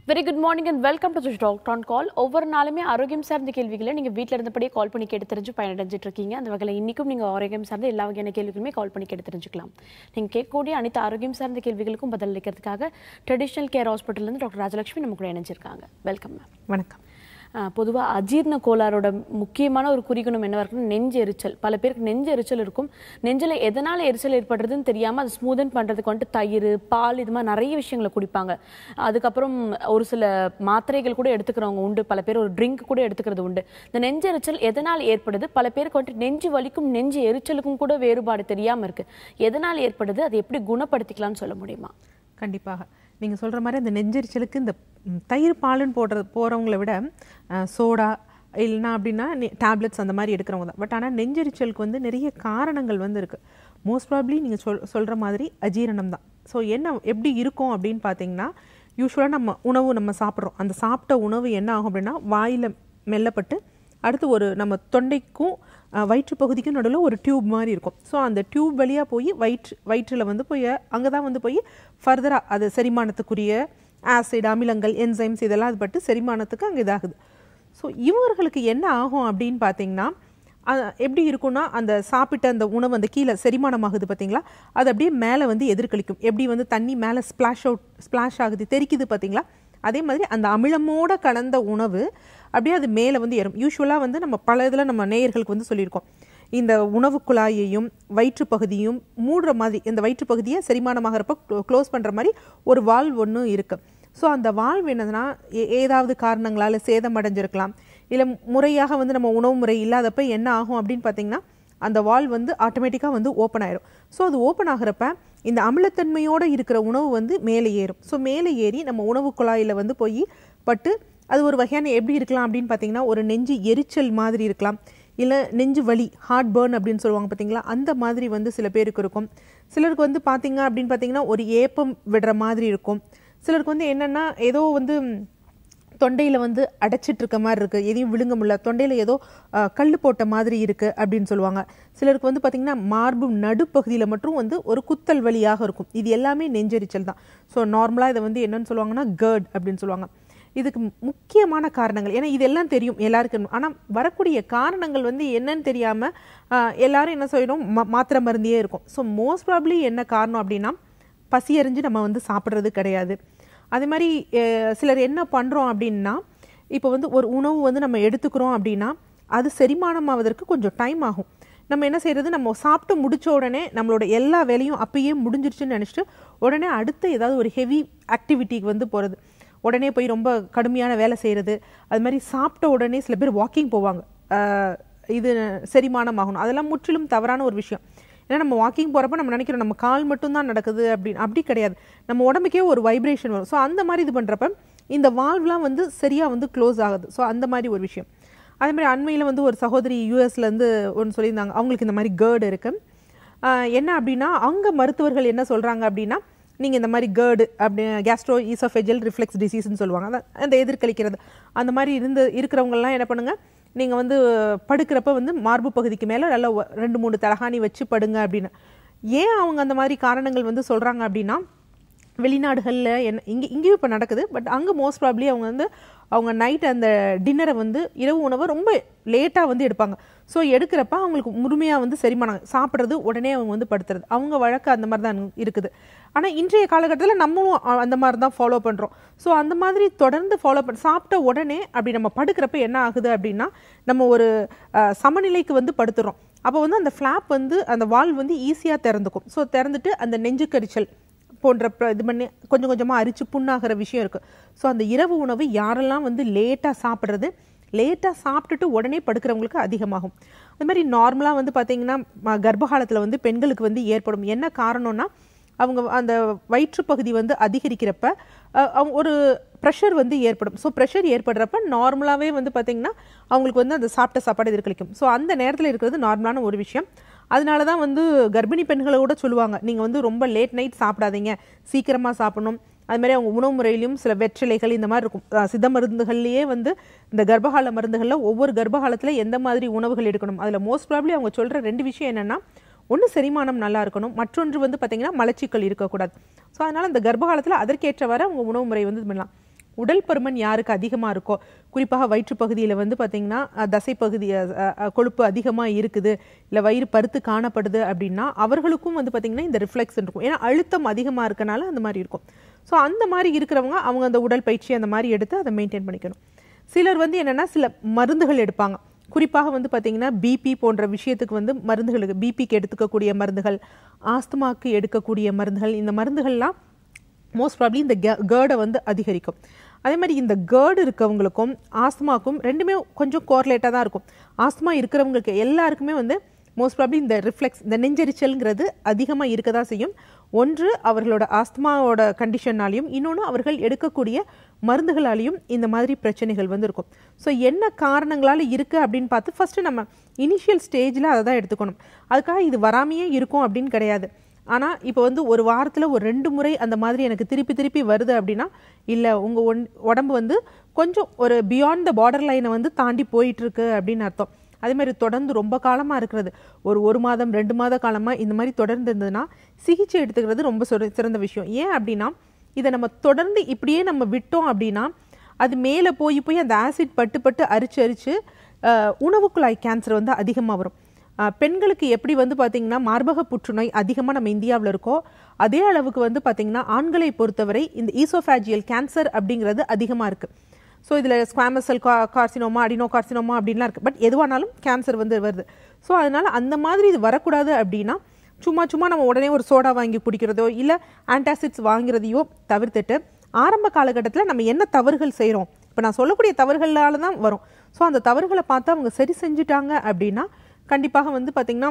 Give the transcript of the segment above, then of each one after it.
Very good morning and welcome to doctor on call ஒவ்வொரு நாளுமே ஆரோக்கியம் சார்ந்த கேள்விகளை நீங்கள் வீட்டில் இருந்தபடியே கால் பண்ணி கேட்டு தெரிஞ்சு பயனடைஞ்சிட்டு இருக்கீங்க அந்த வகையில் இன்றைக்கும் நீங்கள் ஆரோக்கியம் சார்ந்த எல்லா வகையான கேள்விகளுமே கால் பண்ணி கேட்டு தெரிஞ்சுக்கலாம் நீங்கள் கேட்கக்கூடிய அனைத்து ஆரோக்கியம் சார்ந்த கேள்விகளுக்கும் பதில் அளிக்கிறதுக்காக ட்ரெடிஷ்னல் கேர் ஹாஸ்பிட்டல்லேருந்து டாக்டர் ராஜலட்சுமி நம்ம கூட இணைஞ்சிருக்காங்க வெல்கம் மேம் வணக்கம் பொதுவாக அஜீர்ண கோளாறோட முக்கியமான ஒரு குறிகுணம் என்னவா இருக்குன்னா நெஞ்சு எரிச்சல் பல பேருக்கு நெஞ்சு எரிச்சல் இருக்கும் நெஞ்சில் எதனால் எரிச்சல் ஏற்படுறதுன்னு தெரியாமல் அது ஸ்மூதன் பண்ணுறதுக்கு வந்துட்டு தயிர் பால் இது மாதிரி நிறைய விஷயங்களை குடிப்பாங்க அதுக்கப்புறம் ஒரு சில மாத்திரைகள் கூட எடுத்துக்கிறவங்க உண்டு பல பேர் ஒரு ட்ரிங்க் கூட எடுத்துக்கிறது உண்டு இந்த நெஞ்சு எரிச்சல் எதனால் ஏற்படுது பல பேருக்கு வந்துட்டு நெஞ்சு வலிக்கும் நெஞ்சு எரிச்சலுக்கும் கூட வேறுபாடு தெரியாமல் இருக்கு எதனால் ஏற்படுது அதை எப்படி குணப்படுத்திக்கலாம்னு சொல்ல முடியுமா கண்டிப்பாக நீங்கள் சொல்கிற மாதிரி இந்த நெஞ்செரிச்சலுக்கு இந்த ம், தயிர் பாலுன்னு போடுற போகிறவங்கள விட அஹ், சோடா இல்லைன்னா அப்படின்னா டேப்லெட்ஸ் அந்த மாதிரி எடுக்கிறவங்க தான் பட் ஆனால் நெஞ்செரிச்சலுக்கு வந்து நிறைய காரணங்கள் வந்து இருக்குது மோஸ்ட் ப்ராப்ளி நீங்கள் சொல் சொல்கிற மாதிரி அஜீரணம் தான் ஸோ என்ன எப்படி இருக்கும் அப்படின்னு பார்த்தீங்கன்னா யூஸ்வலாக நம்ம உணவு நம்ம சாப்பிட்றோம் அந்த சாப்பிட்ட உணவு என்ன ஆகும் அப்படின்னா வாயில் மெல்லப்பட்டு அடுத்து ஒரு நம்ம தொண்டைக்கும் அஹ், வயிற்று பகுதிக்கும் நடுவில் ஒரு டியூப் மாதிரி இருக்கும் ஸோ அந்த டியூப் வழியாக போய் வயிற்று வயிற்றில் வந்து போய் அங்கே தான் வந்து போய் ஃபர்தராக அது செரிமானத்துக்குரிய ஆசிட் அமிலங்கள் என்சைம்ஸ் இதெல்லாம் அது பட்டு செரிமானத்துக்கு அங்கே இதாகுது ஸோ இவர்களுக்கு என்ன ஆகும் அப்படின்னு பார்த்தீங்கன்னா அஹ், எப்படி இருக்கும்னா அந்த சாப்பிட்ட அந்த உணவு அந்த கீழே செரிமானமாகுது பார்த்தீங்களா அது அப்படியே மேலே வந்து எதிர்கலிக்கும் எப்படி வந்து தண்ணி மேலே ஸ்ப்ளாஷ் அவுட் ஸ்ப்ளாஷ் ஆகுது தெரிக்குது பார்த்தீங்களா அதே மாதிரி அந்த அமிலமோட கலந்த உணவு அப்படியே அது மேலே வந்து ஏறும் யூஸ்வலாக வந்து நம்ம பல இதில் நம்ம நேயர்களுக்கு வந்து சொல்லியிருக்கோம் இந்த உணவு குழாயையும் வயிற்று பகுதியும் மூடுற மாதிரி இந்த வயிற்று பகுதியை செரிமானமாகறப்ப க்ளோஸ் பண்ணுற மாதிரி ஒரு வால்வ் ஒன்று இருக்கு ஸோ அந்த வால்வ் என்னதுன்னா ஏ- ஏதாவது காரணங்களால் சேதம் அடைஞ்சிருக்கலாம் இல்லை முறையாக வந்து நம்ம உணவு முறை இல்லாதப்ப என்ன ஆகும் அப்படின்னு பார்த்தீங்கன்னா அந்த வால் வந்து ஆட்டோமேட்டிக்காக வந்து ஓப்பன் ஆயிரும் ஸோ அது ஓப்பன் ஆகிறப்ப இந்த அமிலத்தன்மையோடு இருக்கிற உணவு வந்து மேலே ஏறும் ஸோ மேலே ஏறி நம்ம உணவு குழாயில் வந்து போய் பட்டு அது ஒரு வகையான எப்படி இருக்கலாம் அப்படின்னு பார்த்தீங்கன்னா ஒரு நெஞ்சு எரிச்சல் மாதிரி இருக்கலாம் இல்லை நெஞ்சு வலி ஹார்ட் பர்ன் அப்படின்னு சொல்லுவாங்க பார்த்தீங்களா அந்த மாதிரி வந்து சில பேருக்கு இருக்கும் சிலருக்கு வந்து பார்த்தீங்க அப்படின்னு பார்த்தீங்கன்னா ஒரு ஏப்பம் விடுற மாதிரி இருக்கும் சிலருக்கு வந்து என்னென்னா ஏதோ வந்து தொண்டையில் வந்து அடைச்சிட்டு இருக்க மாதிரி இருக்குது எதையும் விழுங்க முடியல தொண்டையில் ஏதோ அஹ், கல்லு போட்ட மாதிரி இருக்குது அப்படின்னு சொல்லுவாங்க சிலருக்கு வந்து பார்த்திங்கன்னா மார்பு நடுப்பகுதியில் மட்டும் வந்து ஒரு குத்தல் வலியாக இருக்கும் இது எல்லாமே நெஞ்செரிச்சல் தான் ஸோ நார்மலாக இதை வந்து என்னன்னு சொல்லுவாங்கன்னா கேர்ட் அப்படின்னு சொல்லுவாங்க இதுக்கு முக்கியமான காரணங்கள் ஏன்னா இதெல்லாம் தெரியும் எல்லாருக்கும் ஆனால் வரக்கூடிய காரணங்கள் வந்து என்னன்னு தெரியாமல் எல்லாரும் என்ன சொல்லிடும் மா மாத்திரை மருந்தியே இருக்கும் ஸோ மோஸ்ட் ப்ராப்ளி என்ன காரணம் அப்படின்னா பசி அறிஞ்சு நம்ம வந்து சாப்பிட்றது கிடையாது அதே மாதிரி அஹ், சிலர் என்ன பண்ணுறோம் அப்படின்னா இப்போ வந்து ஒரு உணவு வந்து நம்ம எடுத்துக்கிறோம் அப்படின்னா அது செரிமானமாவதற்கு கொஞ்சம் டைம் ஆகும் நம்ம என்ன செய்யறது நம்ம சாப்பிட்டு முடிச்ச உடனே நம்மளோட எல்லா வேலையும் அப்பயே முடிஞ்சிருச்சுன்னு நினச்சிட்டு உடனே அடுத்த ஏதாவது ஒரு ஹெவி ஆக்டிவிட்டிக்கு வந்து போகிறது உடனே போய் ரொம்ப கடுமையான வேலை செய்கிறது அது மாதிரி சாப்பிட்ட உடனே சில பேர் வாக்கிங் போவாங்க அஹ், இது செரிமானம் ஆகணும் அதெல்லாம் முற்றிலும் தவறான ஒரு விஷயம் ஏன்னா நம்ம வாக்கிங் போகிறப்ப நம்ம நினைக்கிறோம் நம்ம கால் மட்டும்தான் நடக்குது அப்படின்னு அப்படி கிடையாது நம்ம உடம்புக்கே ஒரு வைப்ரேஷன் வரும் ஸோ அந்த மாதிரி இது பண்ணுறப்ப இந்த வால்வ்லாம் வந்து சரியாக வந்து க்ளோஸ் ஆகுது ஸோ அந்த மாதிரி ஒரு விஷயம் அதே மாதிரி அண்மையில் வந்து ஒரு சகோதரி யூஎஸ்லேருந்து ஒன்று சொல்லியிருந்தாங்க அவங்களுக்கு இந்த மாதிரி கேர்டு இருக்குது ஆஹ் என்ன அப்படின்னா அங்கே மருத்துவர்கள் என்ன சொல்கிறாங்க அப்படின்னா நீங்கள் இந்த மாதிரி கேர்டு அப்படி கேஸ்ட்ரோ ஈசோஃபெஜல் ரிஃப்ளெக்ஸ் டிசீஸ்னு சொல்லுவாங்க அதான் அந்த எதிர்கலிக்கிறது அந்த மாதிரி இருந்து இருக்கிறவங்கலாம் என்ன பண்ணுங்கள் நீங்கள் வந்து படுக்கிறப்ப வந்து மார்பு பகுதிக்கு மேலே நல்ல ஒ- ரெண்டு மூணு தலகாணி வச்சு படுங்க அப்படின்னு ஏன் அவங்க அந்த மாதிரி காரணங்கள் வந்து சொல்கிறாங்க அப்படின்னா வெளிநாடுகளில் என்ன இங்கே இங்கேயும் இப்போ நடக்குது பட் அங்கே மோஸ்ட் ப்ராப்ளி அவங்க வந்து அவங்க நைட் அந்த டின்னரை வந்து இரவு உணவை ரொம்ப லேட்டாக வந்து எடுப்பாங்க ஸோ எடுக்கிறப்ப அவங்களுக்கு முழுமையாக வந்து செரிமானம் சாப்பிட்றது உடனே அவங்க வந்து படுத்துறது அவங்க வழக்கு அந்த மாதிரி தான் இருக்குது ஆனால் இன்றைய காலகட்டத்தில் நம்மளும் அ- அந்த மாதிரி தான் ஃபாலோ பண்ணுறோம் ஸோ அந்த மாதிரி தொடர்ந்து ஃபாலோ பண்ண சாப்பிட்ட உடனே அப்படி நம்ம படுக்கிறப்ப என்ன ஆகுது அப்படின்னா நம்ம ஒரு அஹ், சமநிலைக்கு வந்து படுத்துறோம் அப்போ வந்து அந்த ஃப்ளாப் வந்து அந்த வால் வந்து ஈஸியாக திறந்துக்கும் ஸோ திறந்துட்டு அந்த நெஞ்சுக்கரிச்சல் போன்ற பிர- இது பண்ணி கொஞ்சம் கொஞ்சமாக அரிச்சு புண்ணாகிற விஷயம் இருக்குது ஸோ அந்த இரவு உணவு யாரெல்லாம் வந்து லேட்டாக சாப்பிட்றது லேட்டாக சாப்பிட்டுட்டு உடனே படுக்கிறவங்களுக்கு அதிகமாகும் அது மாதிரி நார்மலாக வந்து பார்த்தீங்கன்னா ம- கர்ப்பகாலத்தில் வந்து பெண்களுக்கு வந்து ஏற்படும் என்ன காரணம்னா அவங்க அந்த வயிற்றுப்பகுதி வந்து அதிகரிக்கிறப்ப அஹ், அவங்க ஒரு ப்ரெஷர் வந்து ஏற்படும் ஸோ ப்ரெஷர் ஏற்படுறப்ப நார்மலாகவே வந்து பார்த்தீங்கன்னா அவங்களுக்கு வந்து அந்த சாப்பிட்ட சாப்பாடு எதிர்கலிக்கும் ஸோ அந்த நேரத்தில் இருக்கிறது நார்மலான ஒரு விஷயம் அதனால தான் வந்து கர்ப்பிணி பெண்களை கூட சொல்லுவாங்க நீங்கள் வந்து ரொம்ப லேட் நைட் சாப்பிடாதீங்க சீக்கிரமாக சாப்பிடணும் அது மாதிரி அவங்க உணவு முறையிலையும் சில வெற்றிலைகள் இந்த மாதிரி இருக்கும் அஹ் சித்த மருந்துகள்லேயே வந்து இந்த கர்ப்பகால மருந்துகளில் ஒவ்வொரு கர்ப்பகாலத்தில் எந்த மாதிரி உணவுகள் எடுக்கணும் அதில் மோஸ்ட் ப்ராப்ளி அவங்க சொல்கிற ரெண்டு விஷயம் என்னென்னா ஒன்று செரிமானம் நல்லா இருக்கணும் மற்றொன்று வந்து பார்த்தீங்கன்னா மலச்சிக்கல் இருக்கக்கூடாது ஸோ அதனால் அந்த கர்ப்ப காலத்தில் அதற்கேற்றவாறு அவங்க உணவு முறை வந்து இது பண்ணலாம் உடல் பருமன் யாருக்கு அதிகமாக இருக்கோ குறிப்பாக வயிற்று பகுதியில் வந்து பார்த்திங்கன்னா அஹ், தசை பகுதி அஹ், அஹ், கொழுப்பு அதிகமாக இருக்குது இல்லை வயிறு பருத்து காணப்படுது அப்படின்னா அவர்களுக்கும் வந்து பார்த்திங்கன்னா இந்த ரிஃப்ளெக்ஸ் இருக்கும் ஏன்னா அழுத்தம் அதிகமாக இருக்கனால அந்த மாதிரி இருக்கும் ஸோ அந்த மாதிரி இருக்கிறவங்க அவங்க அந்த உடல் பயிற்சி அந்த மாதிரி எடுத்து அதை மெயின்டைன் பண்ணிக்கணும் சிலர் வந்து என்னென்னா சில மருந்துகள் எடுப்பாங்க குறிப்பாக வந்து பார்த்தீங்கன்னா பிபி போன்ற விஷயத்துக்கு வந்து மருந்துகளுக்கு பிபிக்கு எடுத்துக்கக்கூடிய மருந்துகள் ஆஸ்துமாக்கு எடுக்கக்கூடிய மருந்துகள் இந்த மருந்துகள்லாம் மோஸ்ட் ப்ராப்ளி இந்த கேர்டை வந்து அதிகரிக்கும் அதே மாதிரி இந்த கேர்டு இருக்கவங்களுக்கும் ஆஸ்துமாக்கும் ரெண்டுமே கொஞ்சம் கோர்லேட்டாக தான் இருக்கும் ஆஸ்துமா இருக்கிறவங்களுக்கு எல்லாருக்குமே வந்து மோஸ்ட் ப்ராப்ளி இந்த ரிஃப்ளெக்ஸ் இந்த நெஞ்செரிச்சல்ங்கிறது அதிகமாக இருக்க தான் செய்யும் ஒன்று அவர்களோட ஆஸ்துமாவோட கண்டிஷன்னாலையும் இன்னொன்று அவர்கள் எடுக்கக்கூடிய மருந்துகளாலையும் இந்த மாதிரி பிரச்சனைகள் வந்து இருக்கும் ஸோ என்ன காரணங்களால் இருக்குது அப்படின்னு பார்த்து ஃபஸ்ட்டு நம்ம இனிஷியல் ஸ்டேஜில் அதை தான் எடுத்துக்கணும் அதுக்காக இது வராமையே இருக்கும் அப்படின்னு கிடையாது ஆனால் இப்போ வந்து ஒரு வாரத்தில் ஒரு ரெண்டு முறை அந்த மாதிரி எனக்கு திருப்பி திருப்பி வருது அப்படின்னா இல்லை உங்கள் ஒன் உடம்பு வந்து கொஞ்சம் ஒரு பியாண்ட் த பார்டர் லைனை வந்து தாண்டி போயிட்டுருக்கு அப்படின்னு அர்த்தம் அதே மாதிரி தொடர்ந்து ரொம்ப காலமாக இருக்கிறது ஒரு ஒரு மாதம் ரெண்டு மாத காலமாக இந்த மாதிரி தொடர்ந்து இருந்ததுன்னா சிகிச்சை எடுத்துக்கிறது ரொம்ப சிற- சிறந்த விஷயம் ஏன் அப்படின்னா இதை நம்ம தொடர்ந்து இப்படியே நம்ம விட்டோம் அப்படின்னா அது மேலே போய் போய் அந்த ஆசிட் பட்டு பட்டு அரிச்சு அரிச்சு அஹ், உணவுக்குழாய் கேன்சர் வந்து அதிகமாக வரும் அஹ், பெண்களுக்கு எப்படி வந்து பார்த்திங்கன்னா மார்பக புற்றுநோய் அதிகமாக நம்ம இந்தியாவில் இருக்கோ அதே அளவுக்கு வந்து பார்த்திங்கன்னா ஆண்களை பொறுத்தவரை இந்த ஈசோஃபேஜியல் கேன்சர் அப்படிங்கிறது அதிகமாக இருக்குது ஸோ இதில் ஸ்குவாமசல் கா கார்சினோமா அடினோ கார்சினோமா அப்படின்லாம் இருக்குது பட் எதுவானாலும் கேன்சர் வந்து வருது ஸோ அதனால் அந்த மாதிரி இது வரக்கூடாது அப்படின்னா சும்மா சும்மா நம்ம உடனே ஒரு சோடா வாங்கி குடிக்கிறதோ இல்லை ஆன்டாசிட்ஸ் வாங்குறதையோ தவிர்த்துட்டு ஆரம்ப காலகட்டத்தில் நம்ம என்ன தவறுகள் செய்கிறோம் இப்போ நான் சொல்லக்கூடிய தவறுகளால தான் வரும் ஸோ அந்த தவறுகளை பார்த்து அவங்க சரி செஞ்சுட்டாங்க அப்படின்னா கண்டிப்பாக வந்து பார்த்திங்கன்னா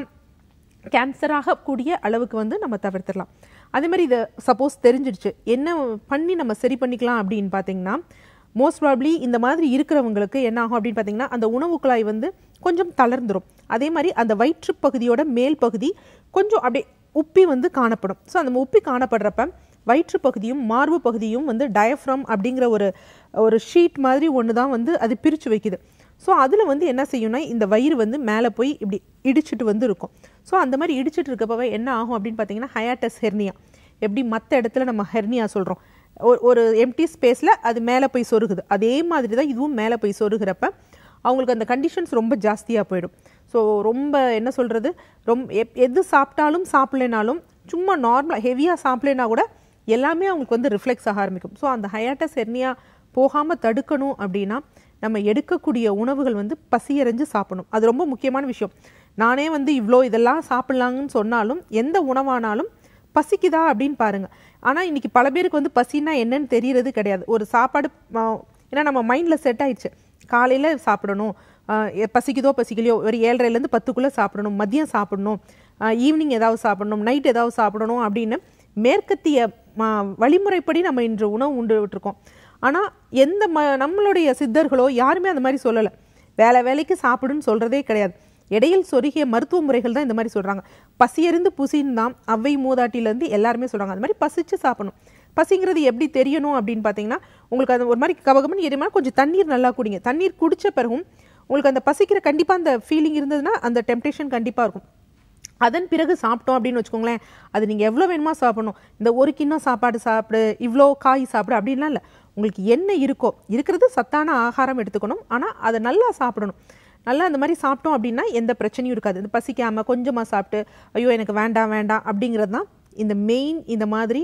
கேன்சராக கூடிய அளவுக்கு வந்து நம்ம தவிர்த்திடலாம் அதே மாதிரி இதை சப்போஸ் தெரிஞ்சிடுச்சு என்ன பண்ணி நம்ம சரி பண்ணிக்கலாம் அப்படின்னு பார்த்தீங்கன்னா மோஸ்ட் ப்ராப்ளி இந்த மாதிரி இருக்கிறவங்களுக்கு என்ன ஆகும் அப்படின்னு பார்த்தீங்கன்னா அந்த உணவு குழாய் வந்து கொஞ்சம் தளர்ந்துரும் அதே மாதிரி அந்த வயிற்று பகுதியோட மேல் பகுதி கொஞ்சம் அப்படியே உப்பி வந்து காணப்படும் ஸோ அந்த உப்பி காணப்படுறப்ப வயிற்று பகுதியும் மார்பு பகுதியும் வந்து டயஃப்ரம் அப்படிங்கிற ஒரு ஒரு ஷீட் மாதிரி ஒன்று தான் வந்து அது பிரித்து வைக்குது ஸோ அதில் வந்து என்ன செய்யும்னா இந்த வயிறு வந்து மேலே போய் இப்படி இடிச்சிட்டு வந்து இருக்கும் ஸோ அந்த மாதிரி இடிச்சிட்டு இருக்கப்பவே என்ன ஆகும் அப்படின்னு பார்த்தீங்கன்னா ஹயாட்டஸ் ஹெர்னியா எப்படி மற்ற இடத்துல நம்ம ஹெர்னியா சொல்கிறோம் ஒரு ஒரு எம்டி ஸ்பேஸில் அது மேலே போய் சொருகுது அதே மாதிரி தான் இதுவும் மேலே போய் சொருகிறப்ப அவங்களுக்கு அந்த கண்டிஷன்ஸ் ரொம்ப ஜாஸ்தியாக போயிடும் ஸோ ரொம்ப என்ன சொல்கிறது ரொம்ப எப் எது சாப்பிட்டாலும் சாப்பிட்லனாலும் சும்மா நார்மலாக ஹெவியாக சாப்பிட்லனா கூட எல்லாமே அவங்களுக்கு வந்து ரிஃப்ளெக்ஸ் ஆக ஆரம்பிக்கும் ஸோ அந்த ஹயாட்டஸ் ஹெர்னியா போகாமல் தடுக்கணும் அப்படின்னா நம்ம எடுக்கக்கூடிய உணவுகள் வந்து பசியறிஞ்சு சாப்பிடணும் அது ரொம்ப முக்கியமான விஷயம் நானே வந்து இவ்வளோ இதெல்லாம் சாப்பிட்லாங்கன்னு சொன்னாலும் எந்த உணவானாலும் பசிக்குதா அப்படின்னு பாருங்க ஆனால் இன்னைக்கு பல பேருக்கு வந்து பசின்னா என்னன்னு தெரியறது கிடையாது ஒரு சாப்பாடு ஆ, ஏன்னா நம்ம மைண்டில் செட் ஆயிடுச்சு காலையில் சாப்பிடணும் ஆ, எ- பசிக்குதோ பசிக்கலையோ ஒரு ஏழரைலேருந்து பத்துக்குள்ளே சாப்பிடணும் மதியம் சாப்பிடணும் ஈவினிங் ஏதாவது சாப்பிடணும் நைட் ஏதாவது சாப்பிடணும் அப்படின்னு மேற்கத்திய ஆ, வழிமுறைப்படி நம்ம இன்று உணவு உண்டு விட்டுருக்கோம் ஆனால் எந்த ம நம்மளுடைய சித்தர்களோ யாருமே அந்த மாதிரி சொல்லலை வேலை வேலைக்கு சாப்பிடுன்னு சொல்கிறதே கிடையாது இடையில் சொருகிய மருத்துவ முறைகள் தான் இந்த மாதிரி சொல்கிறாங்க பசியறிந்து புசின்னு தான் அவ்வை மூதாட்டிலேருந்து எல்லாருமே சொல்கிறாங்க அந்த மாதிரி பசிச்சு சாப்பிடணும் பசிங்கிறது எப்படி தெரியணும் அப்படின்னு பார்த்தீங்கன்னா உங்களுக்கு அது ஒரு மாதிரி கவகம்னு எரியுமா கொஞ்சம் தண்ணீர் நல்லா குடிங்க தண்ணீர் குடிச்ச பிறகும் உங்களுக்கு அந்த பசிக்கிற கண்டிப்பாக அந்த ஃபீலிங் இருந்ததுன்னா அந்த டெம்டேஷன் கண்டிப்பாக இருக்கும் அதன் பிறகு சாப்பிட்டோம் அப்படின்னு வச்சுக்கோங்களேன் அது நீங்கள் எவ்வளோ வேணுமா சாப்பிடணும் இந்த ஒரு கிண்ணம் சாப்பாடு சாப்பிடு இவ்வளோ காய் சாப்பிடு அப்படின்லாம் இல்லை உங்களுக்கு என்ன இருக்கோ இருக்கிறது சத்தான ஆகாரம் எடுத்துக்கணும் ஆனால் அதை நல்லா சாப்பிடணும் நல்லா அந்த மாதிரி சாப்பிட்டோம் அப்படின்னா எந்த பிரச்சனையும் இருக்காது இந்த பசிக்காமல் கொஞ்சமாக சாப்பிட்டு ஐயோ எனக்கு வேண்டாம் வேண்டாம் அப்படிங்கிறது தான் இந்த மெயின் இந்த மாதிரி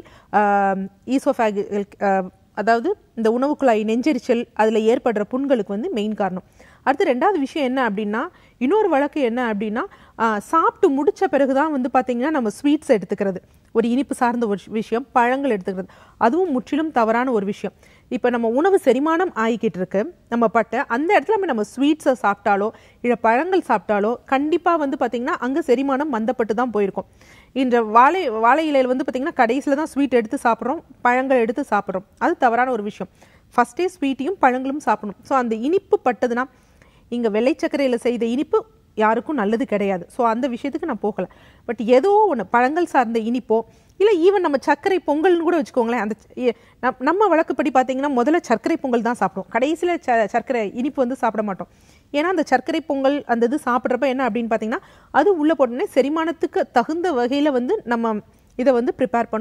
ஈசோஃபேக் அதாவது இந்த உணவுக்குழாய் நெஞ்செரிச்சல் அதில் ஏற்படுற புண்களுக்கு வந்து மெயின் காரணம் அடுத்து ரெண்டாவது விஷயம் என்ன அப்படின்னா இன்னொரு வழக்கு என்ன அப்படின்னா ஆஹ், சாப்பிட்டு முடிச்ச பிறகு தான் வந்து பார்த்தீங்கன்னா நம்ம ஸ்வீட்ஸ் எடுத்துக்கிறது ஒரு இனிப்பு சார்ந்த ஒரு விஷயம் பழங்கள் எடுத்துக்கிறது அதுவும் முற்றிலும் தவறான ஒரு விஷயம் இப்போ நம்ம உணவு செரிமானம் ஆகிக்கிட்டு இருக்கு நம்ம பட்ட அந்த இடத்துல நம்ம நம்ம ஸ்வீட்ஸை சாப்பிட்டாலோ இல்லை பழங்கள் சாப்பிட்டாலோ கண்டிப்பாக வந்து பார்த்திங்கன்னா அங்கே செரிமானம் மந்தப்பட்டு தான் போயிருக்கும் இந்த வாழை வாழை இலையில் வந்து பார்த்திங்கன்னா கடைசியில் தான் ஸ்வீட் எடுத்து சாப்பிட்றோம் பழங்கள் எடுத்து சாப்பிட்றோம் அது தவறான ஒரு விஷயம் ஃபஸ்ட்டே ஸ்வீட்டையும் பழங்களும் சாப்பிடணும் ஸோ அந்த இனிப்பு பட்டதுன்னா இங்கே வெள்ளை சர்க்கரையில் செய்த இனிப்பு யாருக்கும் நல்லது கிடையாது ஸோ அந்த விஷயத்துக்கு நான் போகலை பட் ஏதோ ஒன்று பழங்கள் சார்ந்த இனிப்போ இல்லை ஈவன் நம்ம சர்க்கரை பொங்கல்னு கூட வச்சுக்கோங்களேன் அந்த ச- ஏ- நம்- நம்ம வழக்குப்படி பார்த்தீங்கன்னா முதல்ல சர்க்கரை பொங்கல் தான் சாப்பிடுவோம் கடைசியில் ச சர்க்கரை இனிப்பு வந்து சாப்பிட மாட்டோம் ஏன்னா அந்த சர்க்கரை பொங்கல் அந்த இது சாப்பிட்றப்ப என்ன அப்படின்னு பார்த்தீங்கன்னா அது உள்ளே போட்டோன்னே செரிமானத்துக்கு தகுந்த வகையில் வந்து நம்ம இதை வந்து ப்ரிப்பேர் பண்ணும்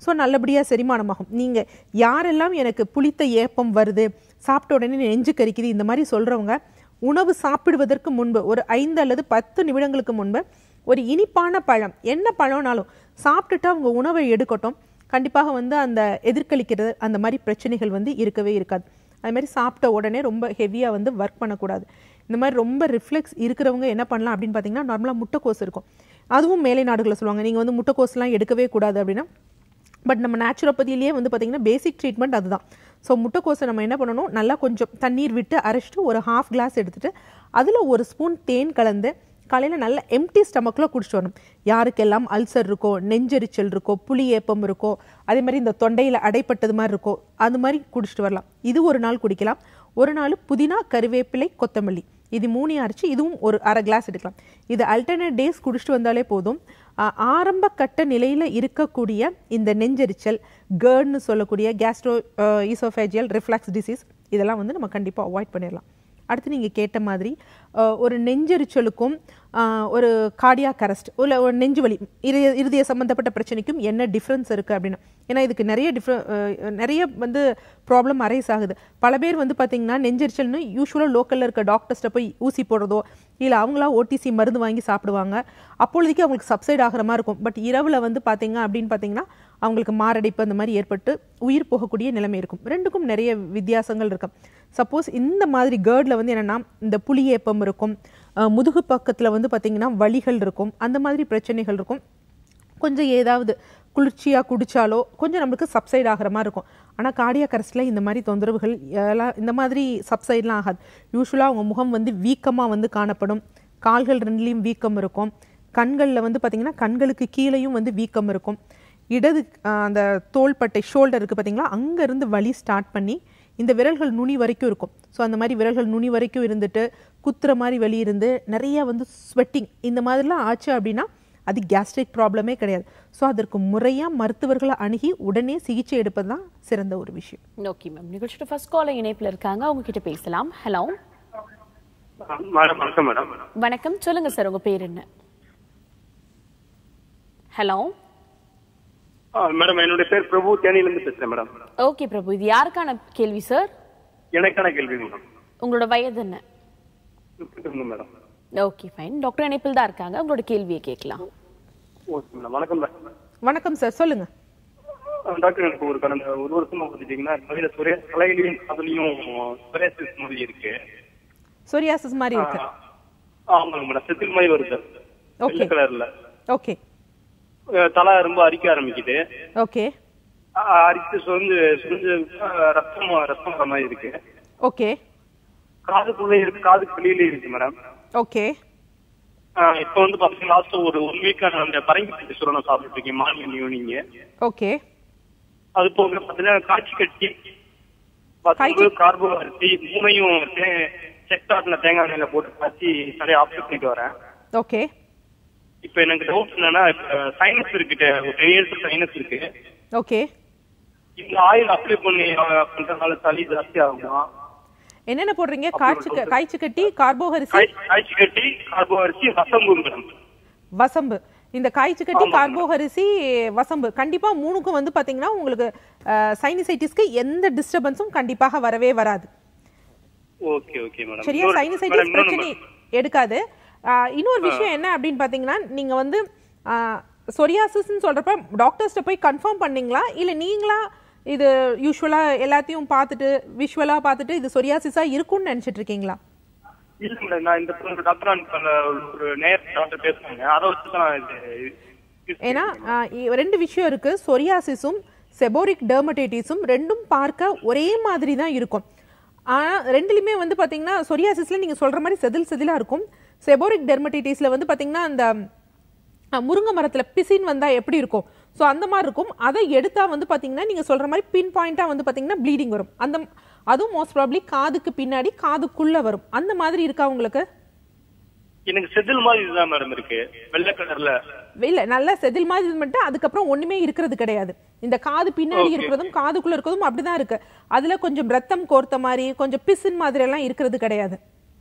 ஸோ நல்லபடியாக செரிமானமாகும் நீங்கள் யாரெல்லாம் எனக்கு புளித்த ஏப்பம் வருது சாப்பிட்ட உடனே நெஞ்சு கரிக்குது இந்த மாதிரி சொல்கிறவங்க உணவு சாப்பிடுவதற்கு முன்பு ஒரு ஐந்து அல்லது பத்து நிமிடங்களுக்கு முன்பு ஒரு இனிப்பான பழம் என்ன பழம்னாலும் சாப்பிட்டுட்டு அவங்க உணவை எடுக்கட்டும் கண்டிப்பாக வந்து அந்த எதிர்கலிக்கிறது அந்த மாதிரி பிரச்சனைகள் வந்து இருக்கவே இருக்காது அது மாதிரி சாப்பிட்ட உடனே ரொம்ப ஹெவியாக வந்து ஒர்க் பண்ணக்கூடாது இந்த மாதிரி ரொம்ப ரிஃப்ளெக்ஸ் இருக்கிறவங்க என்ன பண்ணலாம் அப்படின்னு பார்த்தீங்கன்னா நார்மலாக முட்டைக்கோஸ் இருக்கும் அதுவும் மேலை நாடுகளில் சொல்லுவாங்க நீங்கள் வந்து முட்டைக்கோஸ்லாம் எடுக்கவே கூடாது அப்படின்னா பட் நம்ம நேச்சுரோபதியிலேயே வந்து பார்த்தீங்கன்னா பேசிக் ட்ரீட்மெண்ட் அதுதான் ஸோ முட்டைக்கோஸை நம்ம என்ன பண்ணணும் நல்லா கொஞ்சம் தண்ணீர் விட்டு அரைச்சிட்டு ஒரு ஹாஃப் கிளாஸ் எடுத்துட்டு அதில் ஒரு ஸ்பூன் தேன் கலந்து காலையில் நல்ல எம்டி ஸ்டமக்கில் குடிச்சிட்டு வரணும் யாருக்கெல்லாம் அல்சர் இருக்கோ நெஞ்செரிச்சல் இருக்கோ புளி ஏப்பம் இருக்கோ அதே மாதிரி இந்த தொண்டையில் அடைப்பட்டது மாதிரி இருக்கோ அது மாதிரி குடிச்சிட்டு வரலாம் இது ஒரு நாள் குடிக்கலாம் ஒரு நாள் புதினா கருவேப்பிலை கொத்தமல்லி இது மூணையும் அரைச்சி இதுவும் ஒரு அரை கிளாஸ் எடுக்கலாம் இது அல்டர்னேட் டேஸ் குடிச்சிட்டு வந்தாலே போதும் ஆஹ் ஆரம்ப கட்ட நிலையில் இருக்கக்கூடிய இந்த நெஞ்செரிச்சல் கேர்ட்னு சொல்லக்கூடிய கேஸ்ட்ரோ ஈசோஃபேஜியல் ரிஃப்ளாக்ஸ் டிசீஸ் இதெல்லாம் வந்து நம்ம கண்டிப்பாக அவாய்ட் பண்ணிடலாம் அடுத்து நீங்கள் கேட்ட மாதிரி ஆஹ் ஒரு நெஞ்செரிச்சலுக்கும் ஆஹ் ஒரு கார்டியாக் அரெஸ்ட் இல்லை ஒரு நெஞ்சு வலி இருதய இருதய சம்மந்தப்பட்ட பிரச்சனைக்கும் என்ன டிஃப்ரென்ஸ் இருக்குது அப்படின்னு ஏன்னா இதுக்கு நிறைய டிஃப்ர நிறைய வந்து ப்ராப்ளம் அரைஸ் ஆகுது பல பேர் வந்து பார்த்தீங்கன்னா நெஞ்செரிச்சல்னு யூஸ்வலாக லோக்கலில் இருக்க டாக்டர்ஸ்ட்ட போய் ஊசி போடுறதோ இல்லை அவங்களா ஓடிசி மருந்து வாங்கி சாப்பிடுவாங்க அப்பொழுதுக்கு அவங்களுக்கு சப்சைட் ஆகிற மாதிரி இருக்கும் பட் இரவில் வந்து பார்த்தீங்க அப்படின்னு பார்த்தீங்கன்னா அவங்களுக்கு மாரடைப்பு அந்த மாதிரி ஏற்பட்டு உயிர் போகக்கூடிய நிலைமை இருக்கும் ரெண்டுக்கும் நிறைய வித்தியாசங்கள் இருக்கும் சப்போஸ் இந்த மாதிரி கேர்டில் வந்து என்னென்னா இந்த புளியேப்பம் இருக்கும் அஹ் முதுகு பக்கத்தில் வந்து பார்த்தீங்கன்னா வலிகள் இருக்கும் அந்த மாதிரி பிரச்சனைகள் இருக்கும் கொஞ்சம் ஏதாவது குளிர்ச்சியாக குடித்தாலோ கொஞ்சம் நம்மளுக்கு சப்சைட் ஆகிற மாதிரி இருக்கும் ஆனால் கார்டியாக் அரெஸ்ட்டில் இந்த மாதிரி தொந்தரவுகள் எல்லாம் இந்த மாதிரி சப்சைட்லாம் ஆகாது யூஸ்வலாக அவங்க முகம் வந்து வீக்கமாக வந்து காணப்படும் கால்கள் ரெண்டுலேயும் வீக்கம் இருக்கும் கண்களில் வந்து பார்த்திங்கன்னா கண்களுக்கு கீழேயும் வந்து வீக்கம் இருக்கும் இடது ஆஹ், அந்த தோள்பட்டை ஷோல்டர் இருக்குது பார்த்தீங்களா அங்கேருந்து வலி ஸ்டார்ட் பண்ணி இந்த விரல்கள் நுனி வரைக்கும் இருக்கும் ஸோ அந்த மாதிரி விரல்கள் நுனி வரைக்கும் இருந்துட்டு குத்துற மாதிரி வலி இருந்து நிறைய வந்து ஸ்வெட்டிங் இந்த மாதிரிலாம் ஆச்சு அப்படின்னா அது கேஸ்ட்ரிக் ப்ராப்ளமே கிடையாது ஸோ அதற்கு முறையாக மருத்துவர்களை அணுகி உடனே சிகிச்சை எடுப்பது தான் சிறந்த ஒரு விஷயம் ஓகே மேம் நிகழ்ச்சியோட ஃபர்ஸ்ட் காலர் இணைப்பில் இருக்காங்க அவங்க கிட்ட பேசலாம் ஹலோ மேடம் வணக்கம் மேடம் வணக்கம் சொல்லுங்க சார் உங்க பேர் என்ன ஹலோ ஆ, மேடம் என்னுடைய பேர் பிரபு தேனியிலிருந்து பேசுறேன் மேடம் ஓகே பிரபு இது யாருக்கான கேள்வி சார் எனக்கான கேள்வி மேடம் உங்களோட வயது என்ன முப்பத்தொன்னு மேடம் ஓகே ஃபைன் டாக்டர் இணைப்பில் தான் இருக்காங்க உங்களோட கேள்வியை கேட்கலாம் ஓகே மேடம் வணக்கம் டாக்டர் வணக்கம் சார் சொல்லுங்கள் ஆ, டாக்டர் எனக்கு ஒரு கடந்த ஒரு வருஷமா பார்த்துட்டீங்கன்னா தலையில சுரே தலையிலையும் அதுலயும் சுரேசிஸ் மாதிரி இருக்கு சொரியாசிஸ் மாதிரி இருக்கு ஆ, ஆமாங்க மேடம் செத்தில் மாதிரி வருது Okay. வெள்ளை கலர்ல ஓகே ஆ, தலை ரொம்ப அரிக்க ஆரம்பிக்குது ஓகே ஆ, அரித்து சுரந்து சுரந்து ஆ, ரத்தம் ரத்தம் வர மாதிரி இருக்கு ஓகே காதுக்குள்ளே இருக்கு காதுக்கு வெளியிலே இருக்கு மேடம் ஓகே ஆஹ் இப்ப வந்து பாத்தீங்கன்னா லாஸ்ட் ஒரு ஒன் வீக்கா நான் அந்த பரங்கி பட்டி சுரணம் சாப்பிட்டு இருக்கேன் மார்னிங் ஈவினிங் ஓகே அது போக பாத்தீங்கன்னா காய்ச்சி கட்டி பசங்க கார்போ அரிசி மூணையும் தே- செக்காட்டின தேங்காய் எண்ணெயில போட்டு காய்ச்சி சரியா ஆப்ரேட் பண்ணிட்டு வரேன் ஓகே இப்ப எனக்கு டவுட் என்னன்னா சைனஸ் இருக்கு ஒரு டென் இயர்ஸ் சைனஸ் இருக்கு ஓகே இந்த ஆயில் அப்ளை பண்ணி ஆஹ், பண்றதுனால சளி ஜாஸ்தி ஆகுமா என்னென்ன போடுறீங்க காய்ச்சி க- காய்ச்சி கட்டி கார்போஹரிசி காய்- காய்ச்சி கட்டி கார்போ அரிசி வசம்பு மேடம் வசம்பு இந்த காய்ச்சி கட்டி கார்போஹரிசி வசம்பு கண்டிப்பா மூணுக்கும் வந்து பாத்தீங்கன்னா உங்களுக்கு சைனசைட்டிஸ்க்கு எந்த டிஸ்டர்பன்ஸும் கண்டிப்பாக வரவே வராது ஓகே ஓகே மேடம் சரியா இன்னொரு- சைனசைட்டிஸ் மேடம், இன்னொன்னு பிரச்சனை எடுக்காது ஆஹ் இன்னொரு விஷயம் என்ன அப்படின்னு பார்த்தீங்கன்னா நீங்க வந்து சொரியாசிஸ்ன்னு சொல்றப்ப டாக்டர்ஸ்ட்ட போய் கன்ஃபார்ம் பண்ணீங்களா இல்ல நீங்களா இது யூஸ்வலா எல்லாத்தையும் பார்த்துட்டு விஷுவலா பார்த்துட்டு இது சொரியாசிஸா இருக்கும்னு நினைச்சிட்டு இருக்கீங்களா இல்ல மேடம் நான் இந்த ஒரு டாக்டர் அனுப்பல ஒரு நேர் டாக்டர் பேசுனாங்க அதை வச்சு தான் இது ஏன்னா ஆஹ் இ- ரெண்டு விஷயம் இருக்கு சொரியாசிஸும் செபோரிக் டெர்மடைட்டிஸும் ரெண்டும் பார்க்க ஒரே மாதிரி தான் இருக்கும் ஆனா ரெண்டுலையுமே வந்து பாத்தீங்கன்னா சொரியாசிஸ்ல நீங்க சொல்ற மாதிரி செதில் செதிலா இருக்கும் செபோரிக் டெர்மடைட்டிஸ்ல வந்து பாத்தீங்கன்னா அந்த அஹ், முருங்கை மரத்துல பிசின் வந்தா எப்படி இருக்கும் ஸோ அந்த மாதிரி இருக்கும் அதை எடுத்தா வந்து பாத்தீங்கன்னா நீங்க சொல்ற மாதிரி பின் பாயிண்டா வந்து பாத்தீங்கன்னா ப்ளீடிங் வரும் அந்த அதுவும் மோஸ்ட் ப்ராப்ளி காதுக்கு பின்னாடி காதுக்குள்ள வரும் அந்த மாதிரி இருக்கா உங்களுக்கு எனக்கு செதில் மாதிரி இதுதான் மேடம் இருக்கு வெள்ளை கலர்ல இல்ல நல்லா செதில் மாதிரி இது மட்டும் அதுக்கப்புறம் ஒண்ணுமே இருக்கிறது கிடையாது இந்த காது பின்னாடி Okay. இருக்கிறதும் காதுக்குள்ள இருக்கிறதும் அப்படிதான் இருக்கு அதுல கொஞ்சம் ரத்தம் கோர்த்த மாதிரி கொஞ்சம் பிசின் மாதிரி எல்லாம் இருக்கிறது கிடையாது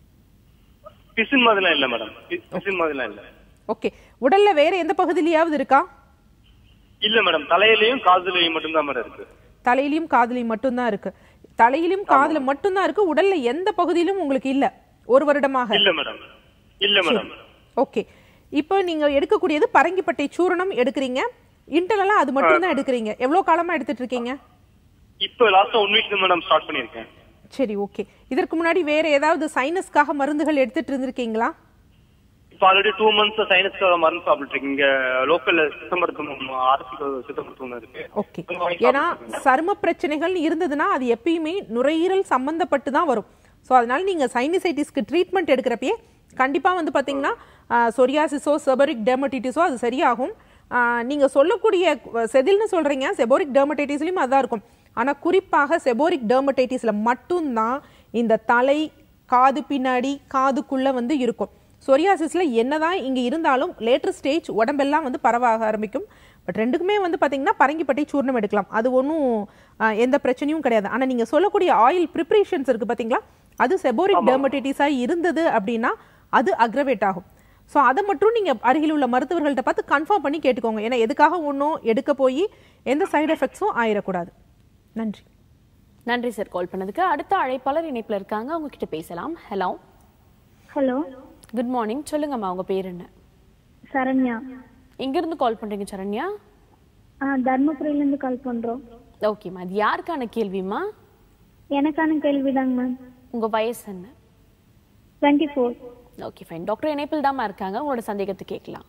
பிசின் மாதிரிலாம் இல்ல மேடம் பிசின் மாதிரிலாம் இல்ல ஓகே உடல்ல வேற எந்த பகுதியிலயாவது இருக்கா இல்ல மேடம் தலையிலயும் காதுலயும் மட்டும்தான் மேடம் இருக்கு தலையிலயும் காதுலயும் மட்டும்தான் இருக்கு தலையிலும் காதுல மட்டும்தான் இருக்கு உடல்ல எந்த பகுதியிலும் உங்களுக்கு இல்ல ஒரு வருடமாக இல்ல மேடம் இல்ல மேடம் ஓகே இப்போ நீங்க எடுக்கக்கூடியது பரங்கிப்பட்டை சூரணம் எடுக்கிறீங்க இன்டர்னலா அது மட்டும் தான் எடுக்கிறீங்க எவ்வளவு காலமா எடுத்துட்டு இருக்கீங்க இப்ப லாஸ்டா ஒன் வீக் மேடம் ஸ்டார்ட் பண்ணிருக்கேன் சரி ஓகே இதற்கு முன்னாடி வேற ஏதாவது சைனஸ்க்காக மருந்துகள் எடுத்துட்டு இருந்திருக்கீங்களா இப்ப ஆல்ரெடி டூ மந்த்ஸ் சைனஸ்க்காக மருந்து சாப்பிட்டு இருக்கேன் இங்க லோக்கல்ல சித்த மருத்துவம் அரசு சித்த மருத்துவம் இருக்கு ஓகே ஏன்னா சரும பிரச்சனைகள் இருந்ததுன்னா அது எப்பயுமே நுரையீரல் சம்பந்தப்பட்டு தான் வரும் ஸோ அதனால நீங்க சைனசைட்டிஸ்க்கு ட்ரீட்மெண்ட் எடுக்கிறப்பயே கண்டிப்பா வந்து பாத்தீங்கன்னா சொரியாசிஸோ செபரிக் டெர்மட்டிட்டிஸோ அது சரியாகும் ஆஹ், நீங்க சொல்லக்கூடிய அஹ், செதில்னு சொல்றீங்க செபோரிக் டெர்மடைட்டிஸ்லயும் அதான் இருக்கும் ஆனா குறிப்பாக செபோரிக் டெர்மடைட்டிஸ்ல மட்டும்தான் இந்த தலை காது பின்னாடி காதுக்குள்ள வந்து இருக்கும் சொரியாசிஸ்ல என்னதான் இங்க இருந்தாலும் லேட்டர் ஸ்டேஜ் உடம்பெல்லாம் வந்து பரவாக ஆரம்பிக்கும் பட் ரெண்டுக்குமே வந்து பாத்தீங்கன்னா பரங்கிப்பட்டை சூர்ணம் எடுக்கலாம் அது ஒன்றும் எந்த பிரச்சனையும் கிடையாது ஆனா நீங்க சொல்லக்கூடிய ஆயில் ப்ரிப்பரேஷன்ஸ் இருக்கு பாத்தீங்களா அது செபோரிக் டெர்மடைட்டிஸா இருந்தது அப்படின்னா அது அக்ரவேட் ஆகும் ஸோ அதை மட்டும் நீங்க அருகில் உள்ள மருத்துவர்கள்ட்ட பார்த்து கன்ஃபார்ம் பண்ணி கேட்டுக்கோங்க ஏன்னா எதுக்காக ஒன்றும் எடுக்க போய் எந்த சைடு எஃபெக்ட்ஸும் ஆயிடக்கூடாது நன்றி நன்றி சார் கால் பண்ணதுக்கு அடுத்த அழைப்பாளர் இணைப்புல இருக்காங்க அவங்க கிட்ட பேசலாம் ஹலோ ஹலோ குட் மார்னிங் சொல்லுங்கம்மா உங்க பேர் என்ன சரண்யா எங்க இருந்து கால் பண்றீங்க சரண்யா ஆ தர்மபுரியிலேருந்து கால் பண்ணுறோம் ஓகேம்மா அது யாருக்கான கேள்விம்மா எனக்கான கேள்விதாங்க மேம் உங்க வயசு என்ன twenty four okay fine doctor இணைப்பில் தாம்மா இருக்காங்க உங்களோட சந்தேகத்தை கேட்கலாம்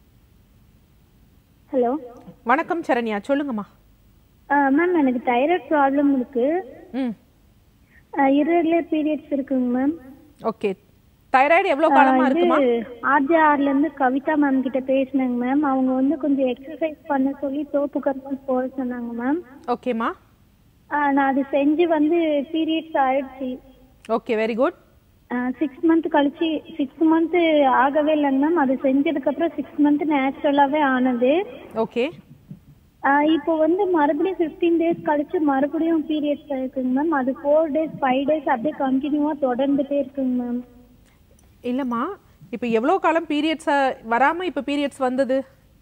ஹலோ வணக்கம் சரண்யா சொல்லுங்கம்மா மேம் எனக்கு தைராய்டு ப்ராப்ளம் இருக்கு ம் irregular பீரியட்ஸ் இருக்குங்க மேம் ஓகே தைராய்டு எவ்வளவு காலமா இருக்குமா ஆர்ஜிஆர்ல இருந்து கவிதா மேம் கிட்ட பேசினேங்க மேம் அவங்க வந்து கொஞ்சம் எக்ஸசைஸ் பண்ண சொல்லி தோப்பு கர்மம் போட சொன்னாங்க மேம் ஓகேம்மா நான் அது செஞ்சு வந்து பீரியட்ஸ் ஆயிடுச்சு okay very good six month கழிச்சு சிக்ஸ் மந்த் ஆகவே இல்லைங்க மேம் அது செஞ்சதுக்கு அப்புறம் சிக்ஸ் மந்த் நேச்சுரலாவே ஆனது ஓகே ஆஹ் இப்போ வந்து மறுபடியும் ஃபிஃப்டீன் டேஸ் கழிச்சு மறுபடியும் பீரியட்ஸ் இருக்குங்க மேம் அது ஃபோர் டேஸ் ஃபைவ் டேஸ் அப்படியே கண்டினியூவா தொடர்ந்துட்டே இருக்குங்க மேம் இல்லம்மா இப்போ எவ்வளவு காலம் பீரியட்ஸ் வராம இப்போ பீரியட்ஸ் வந்தது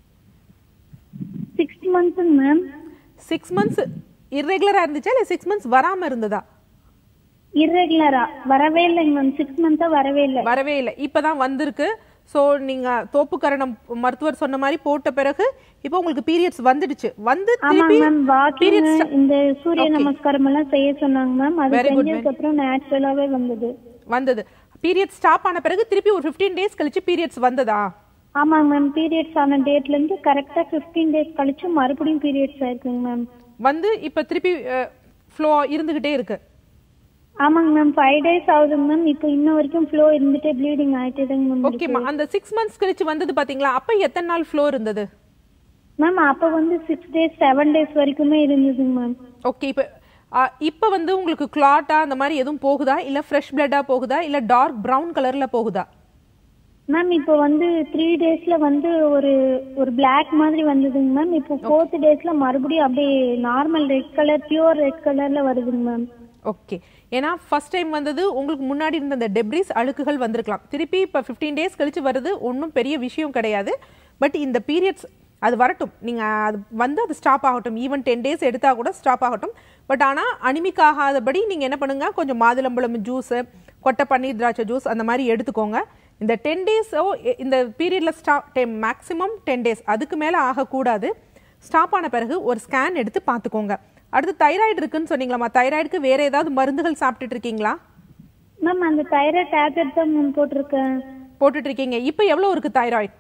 சிக்ஸ் மந்த்ஸுங்க மேம் சிக்ஸ் மந்த்ஸ் இர்ரெகுலரா இருந்துச்சா இல்லை சிக்ஸ் மந்த்ஸ் வராம இருந்ததா இர்ரெகுலரா வரவே இல்லைங்க மேம் சிக்ஸ் மந்த்தா வரவே இல்லை வரவே இல்லை இப்பதான் வந்திருக்கு ஸோ நீங்க தோப்புக்கரணம் மருத்துவர் சொன்ன மாதிரி போட்ட பிறகு இப்போ உங்களுக்கு பீரியட்ஸ் வந்துடுச்சு வந்து ஆமாங்க திருப்பி மேம் வாக்கிங் பீரியட்ஸ் இந்த சூரிய நமஸ்காரம் எல்லாம் செய்ய சொன்னாங்க மேம் அது Very good, செஞ்சதுக்கு அப்புறம் நேச்சுரலாவே வந்தது வந்தது பீரியட்ஸ் ஸ்டாப் ஆன பிறகு திருப்பி ஒரு ஃபிஃப்டீன் டேஸ் கழிச்சு பீரியட்ஸ் வந்ததா ஆமாங்க மேம் பீரியட்ஸ் ஆன டேட்ல இருந்து கரெக்டா ஃபிஃப்டீன் டேஸ் கழிச்சு மறுபடியும் பீரியட்ஸ் ஆயிருக்குங்க மேம் வந்து இப்போ திருப்பி ஃப்ளோ இருந்துகிட்டே இருக்கு ஆமாங்க மேம் ஃபைவ் டேஸ் ஆகுதுங்க மேம் இப்போ இன்ன வரைக்கும் ஃப்ளோ இருந்துட்டே ப்ளீடிங் ஆயிட்டேதாங்க மேம் இருக்கு. ஓகேம்மா அந்த சிக்ஸ் மந்த்ஸ் கழிச்சு வந்தது பாத்தீங்களா அப்ப எத்தனை நாள் ஃப்ளோ இருந்தது மேம் அப்போ வந்து சிக்ஸ் டேஸ் செவன் டேஸ் வரைக்குமே இருந்ததுங்க மேம் ஓகே இப்போ இப்போ வந்து உங்களுக்கு கிளாட்டா அந்த மாதிரி எதுவும் போகுதா இல்ல ஃப்ரெஷ் பிளட்டா போகுதா இல்ல டார்க் பிரவுன் கலர்ல போகுதா மேம் இப்போ வந்து த்ரீ டேஸ்ல வந்து ஒரு ஒரு பிளாக் மாதிரி வந்ததுங்க மேம் இப்போ ஃபோர்த் டேஸ்ல மறுபடியும் அப்படியே normal red colour pure red கலர்ல வருதுங்க மேம் ஓகே ஏன்னா ஃபர்ஸ்ட் டைம் வந்தது உங்களுக்கு முன்னாடி இருந்த அந்த டெப்ரிஸ் அழுக்குகள் வந்திருக்கலாம் திருப்பி இப்போ ஃபிஃப்டீன் டேஸ் கழிச்சு வருது ஒன்றும் பெரிய விஷயம் கிடையாது பட் இந்த பீரியட்ஸ் அது வரட்டும் நீங்கள் அது வந்து அது ஸ்டாப் ஆகட்டும் ஈவன் டென் டேஸ் எடுத்தால் கூட ஸ்டாப் ஆகட்டும் பட் ஆனால் அனிமிக் ஆகாதபடி நீங்கள் என்ன பண்ணுங்க கொஞ்சம் மாதுளம்பழம் ஜூஸு கொட்டை பன்னீர் திராட்சை ஜூஸ் அந்த மாதிரி எடுத்துக்கோங்க இந்த டென் டேஸோ இந்த பீரியடில் stop ten maximum ten days அதுக்கு மேலே ஆகக்கூடாது ஸ்டாப் ஆன பிறகு ஒரு ஸ்கேன் எடுத்து பார்த்துக்கோங்க அடுத்து தைராய்டு இருக்குன்னு சொன்னீங்களாம்மா தைராய்டுக்கு வேற ஏதாவது மருந்துகள் சாப்பிட்டுட்டு இருக்கீங்களா மேம் அந்த தைராய்டு டேப்லெட் தான் மேம் போட்டிருக்கேன் போட்டுட்டு இருக்கீங்க இப்போ எவ்வளோ இருக்கு தைராய்டு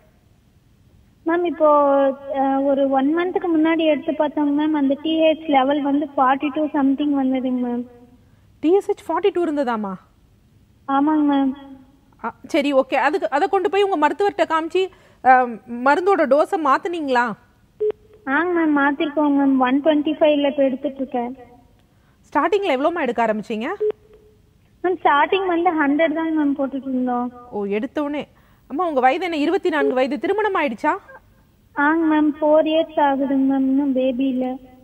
மேம் இப்போ அஹ், ஒரு ஒன் மந்த்துக்கு முன்னாடி எடுத்து பார்த்தோங்க மேம் அந்த டிஹெச் லெவல் வந்து ஃபார்ட்டி டூ சம்திங் வந்ததுங்க மேம் டிஎஸ்ஹெச் ஃபார்ட்டி டூ இருந்ததாம்மா ஆமாங்க மேம் ஆ, சரி ஓகே அதுக்கு அதை கொண்டு போய் உங்க மருத்துவர்கிட்ட காமிச்சு ஆம், மருந்தோட டோஸை மாத்துனீங்களா ஆங்க மேம் மாத்திருக்கோங்க மேம் ஒன் டுவெண்ட்டி ஃபைவ்ல இப்போ எடுத்துட்டு இருக்கேன் ஸ்டார்டிங்ல எவ்வளோமா எடுக்க ஆரம்பிச்சீங்க மேம் ஸ்டார்டிங் வந்து ஹண்ட்ரட் தான் மேம் போட்டுட்டு இருந்தோம் ஓ எடுத்த உடனே அம்மா உங்க வயது என்ன இருபத்தி நான்கு வயது திருமணம் ஆயிடுச்சா ஆங்க மேம் ஃபோர் இயர்ஸ் ஆகுதுங்க மேம் இன்னும் பேபி இல்ல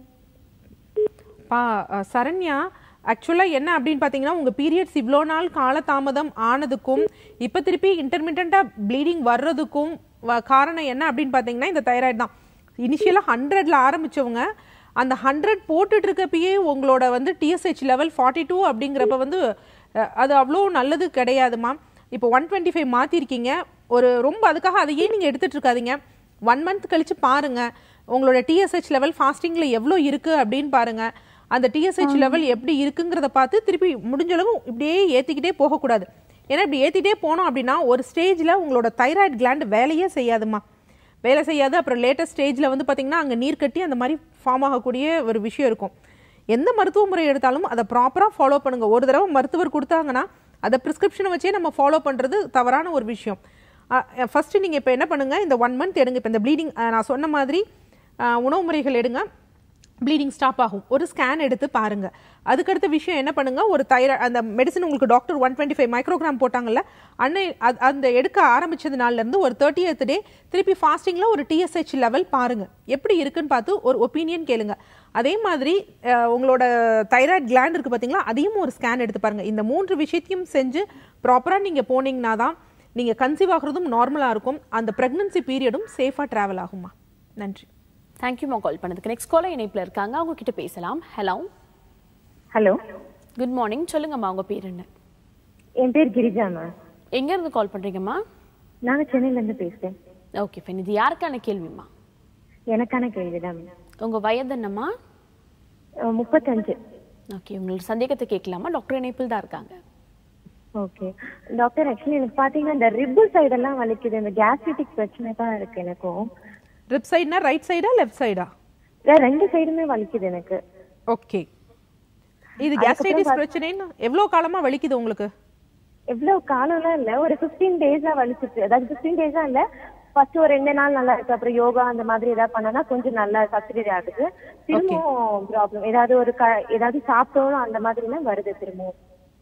பா அ, சரண்யா ஆக்சுவலாக என்ன அப்படின்னு பார்த்தீங்கன்னா உங்கள் பீரியட்ஸ் இவ்வளோ நாள் காலதாமதம் ஆனதுக்கும் இப்போ திருப்பி இன்டர்மீடியண்ட்டாக ப்ளீடிங் வர்றதுக்கும் வ- காரணம் என்ன அப்படின்னு பார்த்தீங்கன்னா இந்த தைராய்டு தான் இனிஷியலாக ஹண்ட்ரட்ல ஆரம்பிச்சவங்க அந்த ஹண்ட்ரட் போட்டுட்டு இருக்கப்பயே உங்களோட வந்து டிஎஸ்ஹெச் லெவல் ஃபார்ட்டி டூ அப்படிங்கிறப்ப வந்து அஹ், அது அவ்வளோ நல்லது கிடையாதுமா இப்போ ஒன் டுவெண்ட்டி ஃபைவ் மாற்றிருக்கீங்க ஒரு ரொம்ப அதுக்காக அதையே நீங்கள் எடுத்துட்டு இருக்காதீங்க ஒன் மந்த் கழிச்சு பாருங்க உங்களோட டிஎஸ்ஹெச் லெவல் ஃபாஸ்டிங்கில் எவ்வளோ இருக்கு அப்படின்னு பாருங்க அந்த டிஎஸ்ஹெச் லெவல் எப்படி இருக்குங்கிறத பார்த்து திருப்பி முடிஞ்ச அளவு இப்படியே ஏற்றிக்கிட்டே போகக்கூடாது ஏன்னா இப்படி ஏற்றிட்டே போனோம் அப்படின்னா ஒரு ஸ்டேஜில் உங்களோட தைராய்டு கிளாண்ட் வேலையே செய்யாதுமா வேலை செய்யாது அப்புறம் லேட்டஸ்ட் ஸ்டேஜில் வந்து பார்த்தீங்கன்னா அங்கே நீர் கட்டி அந்த மாதிரி ஃபார்ம் ஆகக்கூடிய ஒரு விஷயம் இருக்கும் எந்த மருத்துவ முறை எடுத்தாலும் அதை ப்ராப்பராக ஃபாலோ பண்ணுங்க ஒரு தடவை மருத்துவர் கொடுத்தாங்கன்னா அதை ப்ரிஸ்கிரிப்ஷனை வச்சே நம்ம ஃபாலோ பண்ணுறது தவறான ஒரு விஷயம் ஃபஸ்ட்டு நீங்கள் இப்போ என்ன பண்ணுங்கள் இந்த ஒன் மந்த் எடுங்க இப்போ இந்த ப்ளீடிங் நான் சொன்ன மாதிரி அஹ், உணவு முறைகள் எடுங்க ப்ளீடிங் ஸ்டாப் ஆகும் ஒரு ஸ்கேன் எடுத்து பாருங்க அதுக்கடுத்த விஷயம் என்ன பண்ணுங்க ஒரு தைராய்டு அந்த மெடிசன் உங்களுக்கு doctor one twenty five microgram போட்டாங்கல்ல அன்னை அது- அந்த எடுக்க ஆரம்பிச்சது நாள்ல இருந்து ஒரு தேர்ட்டியத் டே திருப்பி ஃபாஸ்டிங்ல ஒரு டிஎஸ்ஹெச் லெவல் பாருங்க எப்படி இருக்குன்னு பார்த்து ஒரு ஒப்பீனியன் கேளுங்க அதே மாதிரி அஹ், உங்களோட தைராய்டு கிளாண்ட் இருக்கு பார்த்தீங்களா அதையும் ஒரு ஸ்கேன் எடுத்து பாருங்க இந்த மூன்று விஷயத்தையும் செஞ்சு ப்ராப்பராக நீங்க போனீங்கன்னா தான் நீங்க கன்சீவ் ஆகுறதும் நார்மலா இருக்கும் அந்த பிரெக்னன்சி பீரியடும் சேஃபா டிராவல் ஆகுமா நன்றி தேங்க்யூமா கால் பண்ணதுக்கு நெக்ஸ்ட் காலர் இணைப்பில் இருக்காங்க அவங்க கிட்ட பேசலாம் ஹலோ ஹலோ குட் மார்னிங் சொல்லுங்கம்மா உங்க பேர் என்ன என் பேர் கிரிஜா மேம் எங்க இருந்து கால் பண்றீங்கம்மா நாங்க சென்னையில இருந்து பேசுறேன் ஓகே ஃபைன் இது யாருக்கான கேள்விம்மா எனக்கான கேள்விதான் மேம் உங்க வயது என்னம்மா அஹ் முப்பத்தஞ்சு ஓகே உங்களோட சந்தேகத்தை கேட்கலாமா டாக்டர் இணைப்பில் தான் இருக்காங்க ஓகே டாக்டர் ஆக்சுவலி எனக்கு பாத்தீங்கன்னா இந்த ரிப்பு சைடெல்லாம் வலிக்குது இந்த கேஸ்ட்ரிட்டிக் பிரச்சனை தான் இருக்கு எனக்கும் ரிப் சைடுனா ரைட் சைடா லெஃப்ட் சைடா இதான் ரெண்டு சைடுமே வலிக்குது எனக்கு ஓகே இது கேஸ்ட்ரைட்டிஸ் பிரச்சனைன்னு எவ்வளவு காலமா வலிக்குது உங்களுக்கு எவ்வளவு காலம்லாம் இல்ல ஒரு 15 டேஸா வலிச்சிச்சு அதாவது 15 டேஸா இல்ல ஃபர்ஸ்ட் ஒரு ரெண்டு நாள் நல்லா இருக்கு அப்புறம் யோகா அந்த மாதிரி ஏதாவது பண்ணனா கொஞ்சம் நல்லா சப்சிடி ஆகுது திரும்பவும் ப்ராப்ளம் ஏதாவது ஒரு க- ஏதாவது சாப்பிட்டோம் அந்த மாதிரி எல்லாம் வருது திரும்பவும்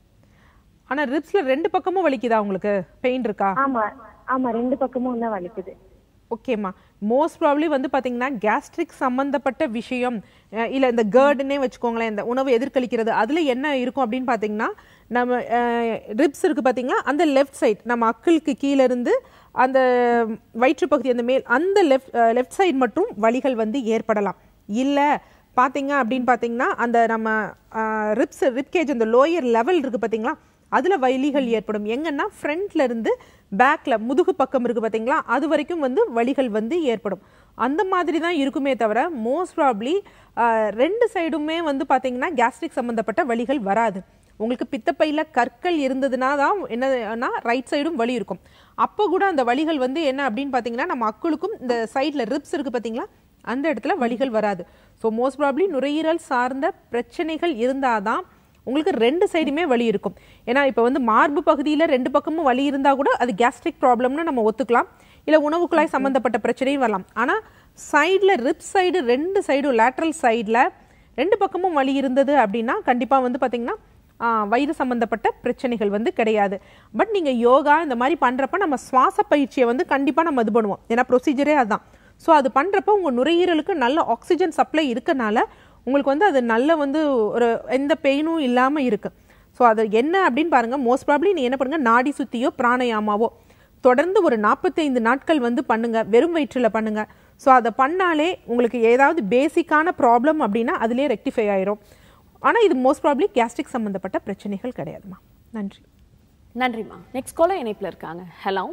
ஆனா ரிப்ஸ்ல ரெண்டு பக்கமும் வலிக்குதா உங்களுக்கு பெயின் இருக்கா ஆமா ஆமா ரெண்டு பக்கமும் தான் வலிக்குது ஓகேம்மா மோஸ்ட் ப்ராப்ளி வந்து பாத்தீங்கன்னா கேஸ்ட்ரிக் சம்பந்தப்பட்ட விஷயம் அஹ் இல்ல இந்த கேர்டுன்னே வச்சுக்கோங்களேன் இந்த உணவு எதிர்கழிக்கிறது அதுல என்ன இருக்கும் அப்படின்னு பாத்தீங்கன்னா நம்ம ரிப்ஸ் இருக்கு பாத்தீங்கன்னா அந்த லெஃப்ட் சைட் நம்ம அக்கிளுக்கு கீழ இருந்து அந்த வயிற்று பகுதி அந்த மேல் அந்த லெஃப்ட் லெஃப்ட் சைடு மட்டும் வலிகள் வந்து ஏற்படலாம் இல்ல பாத்தீங்க அப்படின்னு பாத்தீங்கன்னா அந்த நம்ம ரிப்ஸ் ரிப்கேஜ் அந்த லோயர் லெவல் இருக்கு பாத்தீங்களா அதுல வலிகள் ஏற்படும் எங்கன்னா ஃப்ரண்ட்ல இருந்து பேக்ல முதுகு பக்கம் இருக்கு பாத்தீங்களா அது வரைக்கும் வந்து வலிகள் வந்து ஏற்படும் அந்த மாதிரி தான் இருக்குமே தவிர மோஸ்ட் ப்ராப்ளி ரெண்டு சைடுமே வந்து பாத்தீங்கன்னா கேஸ்ட்ரிக் சம்பந்தப்பட்ட வலிகள் வராது உங்களுக்கு பித்தப்பையில கற்கள் இருந்ததுன்னா தான் என்னன்னா ரைட் சைடும் வலி இருக்கும் அப்போ கூட அந்த வலிகள் வந்து என்ன அப்படின்னு பாத்தீங்கன்னா நம்ம அக்குளுக்கும் இந்த சைடுல ரிப்ஸ் இருக்கு பாத்தீங்களா அந்த இடத்துல வலிகள் வராது ஸோ மோஸ்ட் ப்ராப்ளி நுரையீரல் சார்ந்த பிரச்சனைகள் இருந்தாதான் உங்களுக்கு ரெண்டு சைடுமே வலி இருக்கும் ஏன்னா இப்போ வந்து மார்பு பகுதியில் ரெண்டு பக்கமும் வலி இருந்தால் கூட அது கேஸ்ட்ரிக் ப்ராப்ளம்னு நம்ம ஒத்துக்கலாம் இல்லை உணவு குழாய் சம்மந்தப்பட்ட பிரச்சனையும் வரலாம் ஆனால் சைடில் ரிப் சைடு ரெண்டு சைடும் லேட்ரல் சைடில் ரெண்டு பக்கமும் வலி இருந்தது அப்படின்னா கண்டிப்பாக வந்து பார்த்தீங்கன்னா ஆ, வயிறு சம்பந்தப்பட்ட பிரச்சனைகள் வந்து கிடையாது பட் நீங்கள் யோகா இந்த மாதிரி பண்ணுறப்ப நம்ம சுவாச பயிற்சியை வந்து கண்டிப்பாக நம்ம இது பண்ணுவோம் ஏன்னா ப்ரொசீஜரே அதுதான் ஸோ அது பண்ணுறப்ப உங்கள் நுரையீரலுக்கு நல்ல ஆக்சிஜன் சப்ளை இருக்கனால உங்களுக்கு வந்து அது நல்ல வந்து ஒரு எந்த பெயினும் இல்லாமல் இருக்கு ஸோ அது என்ன அப்படின்னு பாருங்க மோஸ்ட் ப்ராப்ளி நீ என்ன பண்ணுங்க நாடி சுத்தியோ பிராணயாமாவோ தொடர்ந்து ஒரு நாற்பத்தைந்து நாட்கள் வந்து பண்ணுங்க வெறும் வயிற்றில் பண்ணுங்க ஸோ அதை பண்ணாலே உங்களுக்கு ஏதாவது பேசிக்கான ப்ராப்ளம் அப்படின்னா அதிலே ரெக்டிஃபை ஆயிரும் ஆனால் இது மோஸ்ட் ப்ராப்ளி கேஸ்ட்ரிக் சம்மந்தப்பட்ட பிரச்சனைகள் கிடையாதுமா நன்றி நன்றிம்மா நெக்ஸ்ட் காலர் இணைப்பில் இருக்காங்க ஹலோ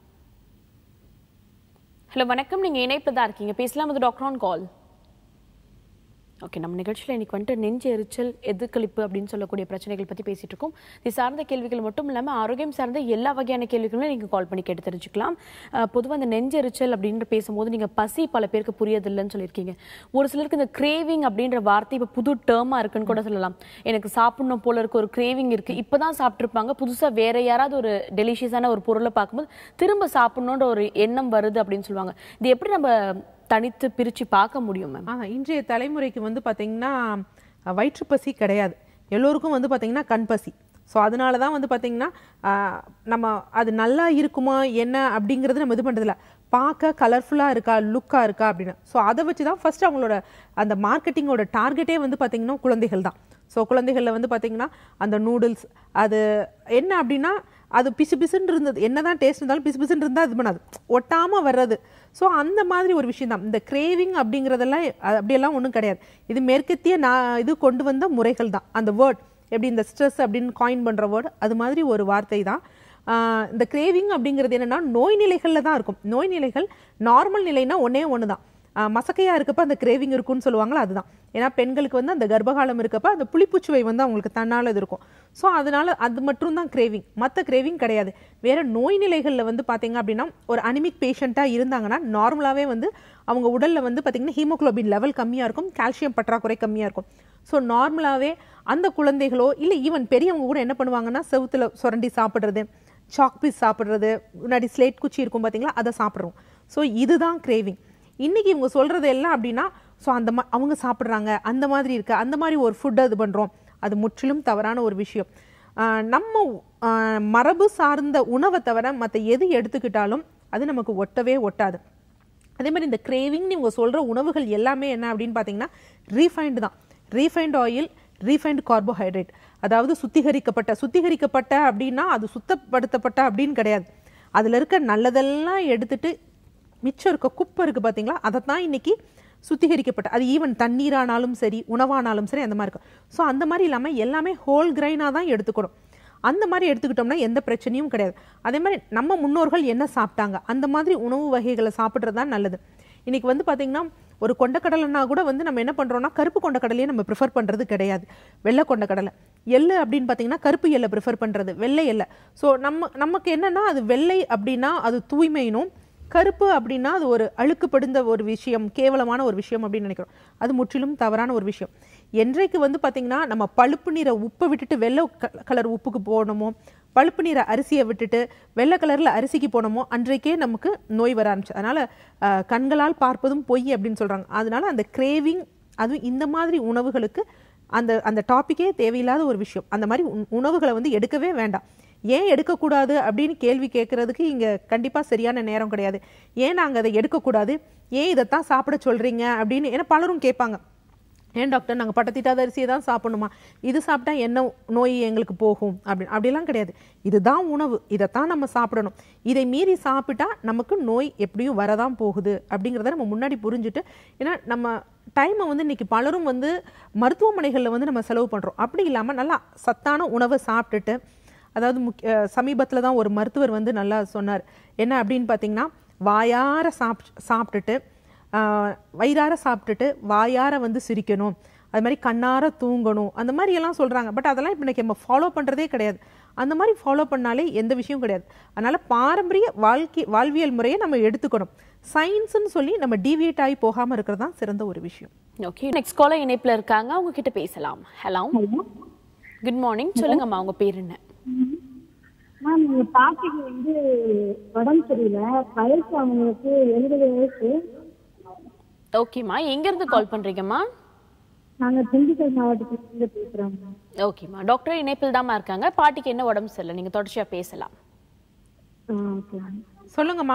ஹலோ வணக்கம் நீங்க இணைப்பில் தான் இருக்கீங்க பேசலாம் அது டாக்டர் ஆன் கால் ஓகே நம்ம நிகழ்ச்சியில் இன்னைக்கு வந்துட்டு நெஞ்சு எரிச்சல் எதிர்கழிப்பு அப்படின்னு சொல்லக்கூடிய பிரச்சனைகள் பற்றி பேசிட்டு இருக்கோம் இது சார்ந்த கேள்விகள் மட்டும் இல்லாமல் ஆரோக்கியம் சார்ந்த எல்லா வகையான கேள்விகளுமே நீங்கள் கால் பண்ணி கேட்டு தெரிஞ்சுக்கலாம் பொதுவாக இந்த நெஞ்சு எரிச்சல் அப்படின்னு பேசும்போது நீங்கள் பசி பல பேருக்கு புரியதில்லைன்னு சொல்லியிருக்கீங்க ஒரு சிலருக்கு இந்த கிரேவிங் அப்படின்ற வார்த்தை இப்போ புது டேர்மாக இருக்குன்னு கூட சொல்லலாம் எனக்கு சாப்பிடணும் போல இருக்க ஒரு கிரேவிங் இருக்கு இப்பதான் சாப்பிட்ருப்பாங்க புதுசாக வேற யாராவது ஒரு டெலிஷியஸான ஒரு பொருளை பார்க்கும்போது திரும்ப சாப்பிடணுன்ற ஒரு எண்ணம் வருது அப்படின்னு சொல்லுவாங்க இது எப்படி நம்ம தனித்து பிரிச்சு பார்க்க முடியும் மேம் ஆ இன்றைய தலைமுறைக்கு வந்து பார்த்தீங்கன்னா அஹ், வயிற்றுப்பசி கிடையாது எல்லோருக்கும் வந்து பார்த்தீங்கன்னா கண் பசி ஸோ அதனால தான் வந்து பார்த்தீங்கன்னா ஆஹ், நம்ம அது நல்லா இருக்குமா என்ன அப்படிங்கிறது நம்ம இது பண்ணுறதில்ல பார்க்க கலர்ஃபுல்லாக இருக்கா லுக்காக இருக்கா அப்படின்னு ஸோ அதை வச்சு தான் ஃபர்ஸ்ட் அவங்களோட அந்த மார்க்கெட்டிங்கோட டார்கெட்டே வந்து பார்த்தீங்கன்னா குழந்தைகள் தான் ஸோ குழந்தைகளில் வந்து பார்த்தீங்கன்னா அந்த நூடுல்ஸ் அது என்ன அப்படின்னா அது பிசு பிசுன்னு இருந்தது என்னதான் டேஸ்ட் இருந்தாலும் பிசு பிசுன்னு இருந்தால் இது பண்ணாது ஒட்டாமல் வர்றது ஸோ அந்த மாதிரி ஒரு விஷயம் தான் இந்த கிரேவிங் அப்படிங்கிறதெல்லாம் அது அப்படியெல்லாம் ஒன்றும் கிடையாது இது மேற்கத்திய நான் இது கொண்டு வந்த முறைகள் தான் அந்த வேர்ட் எப்படி இந்த ஸ்ட்ரெஸ் அப்படின்னு காயின் பண்ணுற வேர்டு அது மாதிரி ஒரு வார்த்தை தான் ஆஹ் இந்த கிரேவிங் அப்படிங்கிறது என்னன்னா நோய் நிலைகளில் தான் இருக்கும் நோய் நிலைகள் நார்மல் நிலைனா ஒன்றே ஒன்று தான் ஆஹ் மசக்கையா இருக்கப்ப அந்த கிரேவிங் இருக்கும்னு சொல்லுவாங்களா அதுதான் ஏன்னா பெண்களுக்கு வந்து அந்த கர்ப்பகாலம் இருக்கப்ப அந்த புளிப்புச்சுவை வந்து அவங்களுக்கு தன்னால் இது இருக்கும் ஸோ அதனால அது மட்டும் தான் கிரேவிங் மற்ற கிரேவிங் கிடையாது வேற நோய் நிலைகளில் வந்து பார்த்தீங்க அப்படின்னா ஒரு அனிமிக் பேஷண்ட்டாக இருந்தாங்கன்னா நார்மலாகவே வந்து அவங்க உடலில் வந்து பார்த்தீங்கன்னா ஹீமோகுளோபின் லெவல் கம்மியாக இருக்கும் கால்சியம் பற்றாக்குறை கம்மியாக இருக்கும் ஸோ நார்மலாகவே அந்த குழந்தைகளோ இல்லை ஈவன் பெரியவங்க கூட என்ன பண்ணுவாங்கன்னா செவுத்துல சுரண்டி சாப்பிட்றது சாக் பீஸ் சாப்பிட்றது முன்னாடி ஸ்லேட் குச்சி இருக்கும் பார்த்தீங்களா அதை சாப்பிட்றோம் ஸோ இதுதான் கிரேவிங் இன்னைக்கு இவங்க சொல்றது எல்லாம் அப்படின்னா ஸோ அந்த மா அவங்க சாப்பிட்றாங்க அந்த மாதிரி இருக்கு அந்த மாதிரி ஒரு ஃபுட்டை இது பண்ணுறோம் அது முற்றிலும் தவறான ஒரு விஷயம் ஆஹ் நம்ம ஆஹ் மரபு சார்ந்த உணவை தவிர மற்ற எது எடுத்துக்கிட்டாலும் அது நமக்கு ஒட்டவே ஒட்டாது அதே மாதிரி இந்த கிரேவிங்னு இவங்க சொல்கிற உணவுகள் எல்லாமே என்ன அப்படின்னு பார்த்தீங்கன்னா ரீஃபைண்டு தான் ரீஃபைண்ட் ஆயில் ரீஃபைண்ட் கார்போஹைட்ரேட் அதாவது சுத்திகரிக்கப்பட்ட சுத்திகரிக்கப்பட்ட அப்படின்னா அது சுத்தப்படுத்தப்பட்ட அப்படின்னு கிடையாது அதில் இருக்க நல்லதெல்லாம் எடுத்துட்டு மிச்சம் இருக்க குப்பை இருக்குது பார்த்தீங்களா அதை தான் இன்னைக்கு சுத்திகரிக்கப்பட்ட அது ஈவன் தண்ணீரானாலும் சரி உணவானாலும் சரி அந்த மாதிரி இருக்கும் ஸோ அந்த மாதிரி இல்லாமல் எல்லாமே ஹோல் கிரைனாக தான் எடுத்துக்கணும் அந்த மாதிரி எடுத்துக்கிட்டோம்னா எந்த பிரச்சனையும் கிடையாது அதே மாதிரி நம்ம முன்னோர்கள் என்ன சாப்பிட்டாங்க அந்த மாதிரி உணவு வகைகளை சாப்பிட்றது தான் நல்லது இன்னைக்கு வந்து பார்த்தீங்கன்னா ஒரு கொண்டக்கடலைன்னா கூட வந்து நம்ம என்ன பண்ணுறோம்னா கருப்பு கொண்டக்கடலையே நம்ம ப்ரிஃபர் பண்ணுறது கிடையாது வெள்ளை கொண்டக்கடலை எள்ளு அப்படின்னு பார்த்தீங்கன்னா கருப்பு எள்ளை ப்ரிஃபர் பண்ணுறது வெள்ளை எள்ளை ஸோ நம்ம நமக்கு என்னன்னா அது வெள்ளை அப்படின்னா அது தூய்மையினும் கருப்பு அப்படின்னா அது ஒரு அழுக்குப்படுந்த ஒரு விஷயம் கேவலமான ஒரு விஷயம் அப்படின்னு நினைக்கிறோம் அது முற்றிலும் தவறான ஒரு விஷயம் என்றைக்கு வந்து பார்த்தீங்கன்னா நம்ம பழுப்பு நிற உப்பை விட்டுட்டு வெள்ளை க- கலர் உப்புக்கு போனோமோ பழுப்பு நிற அரிசியை விட்டுட்டு வெள்ளை கலரில் அரிசிக்கு போனோமோ அன்றைக்கே நமக்கு நோய் வர ஆரம்பிச்சு அதனால் கண்களால் பார்ப்பதும் பொய் அப்படின்னு சொல்கிறாங்க அதனால அந்த கிரேவிங் அதுவும் இந்த மாதிரி உணவுகளுக்கு அந்த அந்த டாப்பிக்கே தேவையில்லாத ஒரு விஷயம் அந்த மாதிரி உண்- உணவுகளை வந்து எடுக்கவே வேண்டாம் ஏன் எடுக்கக்கூடாது அப்படின்னு கேள்வி கேட்கறதுக்கு இங்கே கண்டிப்பாக சரியான நேரம் கிடையாது ஏன் நாங்கள் அதை எடுக்கக்கூடாது ஏன் இதைத்தான் சாப்பிட சொல்கிறீங்க அப்படின்னு ஏன்னா பலரும் கேட்பாங்க ஏன் டாக்டர் நாங்கள் பட்டத்திட்டாத அரிசியை தான் சாப்பிடணுமா இது சாப்பிட்டா என்ன நோய் எங்களுக்கு போகும் அப்படின்னு அப்படிலாம் கிடையாது இதுதான் உணவு இதைத்தான் நம்ம சாப்பிடணும் இதை மீறி சாப்பிட்டா நமக்கு நோய் எப்படியும் வரதான் போகுது அப்படிங்கிறத நம்ம முன்னாடி புரிஞ்சுட்டு ஏன்னா நம்ம டைமை வந்து இன்னைக்கு பலரும் வந்து மருத்துவமனைகளில் வந்து நம்ம செலவு பண்ணுறோம் அப்படி இல்லாமல் நல்லா சத்தான உணவை சாப்பிட்டுட்டு அதாவது முக்கிய சமீபத்தில் தான் ஒரு மருத்துவர் வந்து நல்லா சொன்னார் என்ன அப்படின்னு பார்த்தீங்கன்னா வாயார சாப் சாப்பிட்டுட்டு ஆஹ், வயிறார சாப்பிட்டுட்டு வாயார வந்து சிரிக்கணும் அது மாதிரி கண்ணார தூங்கணும் அந்த மாதிரி எல்லாம் சொல்கிறாங்க பட் அதெல்லாம் இப்போ இன்னைக்கு நம்ம ஃபாலோ பண்ணுறதே கிடையாது அந்த மாதிரி ஃபாலோ பண்ணாலே எந்த விஷயம் கிடையாது அதனால் பாரம்பரிய வாழ்க்கை வாழ்வியல் முறையை நம்ம எடுத்துக்கணும் சயின்ஸ்னு சொல்லி நம்ம டீவியேட் ஆகி போகாமல் இருக்கிறது தான் சிறந்த ஒரு விஷயம் ஓகே நெக்ஸ்ட் காலர் இணைப்புல இருக்காங்க அவங்க கிட்ட பேசலாம் ஹலோ குட் மார்னிங் சொல்லுங்கம்மா உங்க பேர் என்ன மேம் எங்க பாட்டிக்கு வந்து உடம்பு சரியில்லை வயசு அவங்களுக்கு எழுபது வயசு ஓகேம்மா எங்க இருந்து கால் பண்றீங்கம்மா நாங்க திண்டுக்கல் மாவட்டத்துல இருந்து பேசுறோம் மேம் ஓகேம்மா டாக்டர் இணைப்பில் தாம்மா இருக்காங்க பாட்டிக்கு என்ன உடம்பு சரியில்லை நீங்க தொடர்ச்சியா பேசலாம் ஆ ஓகே மேம் சொல்லுங்கம்மா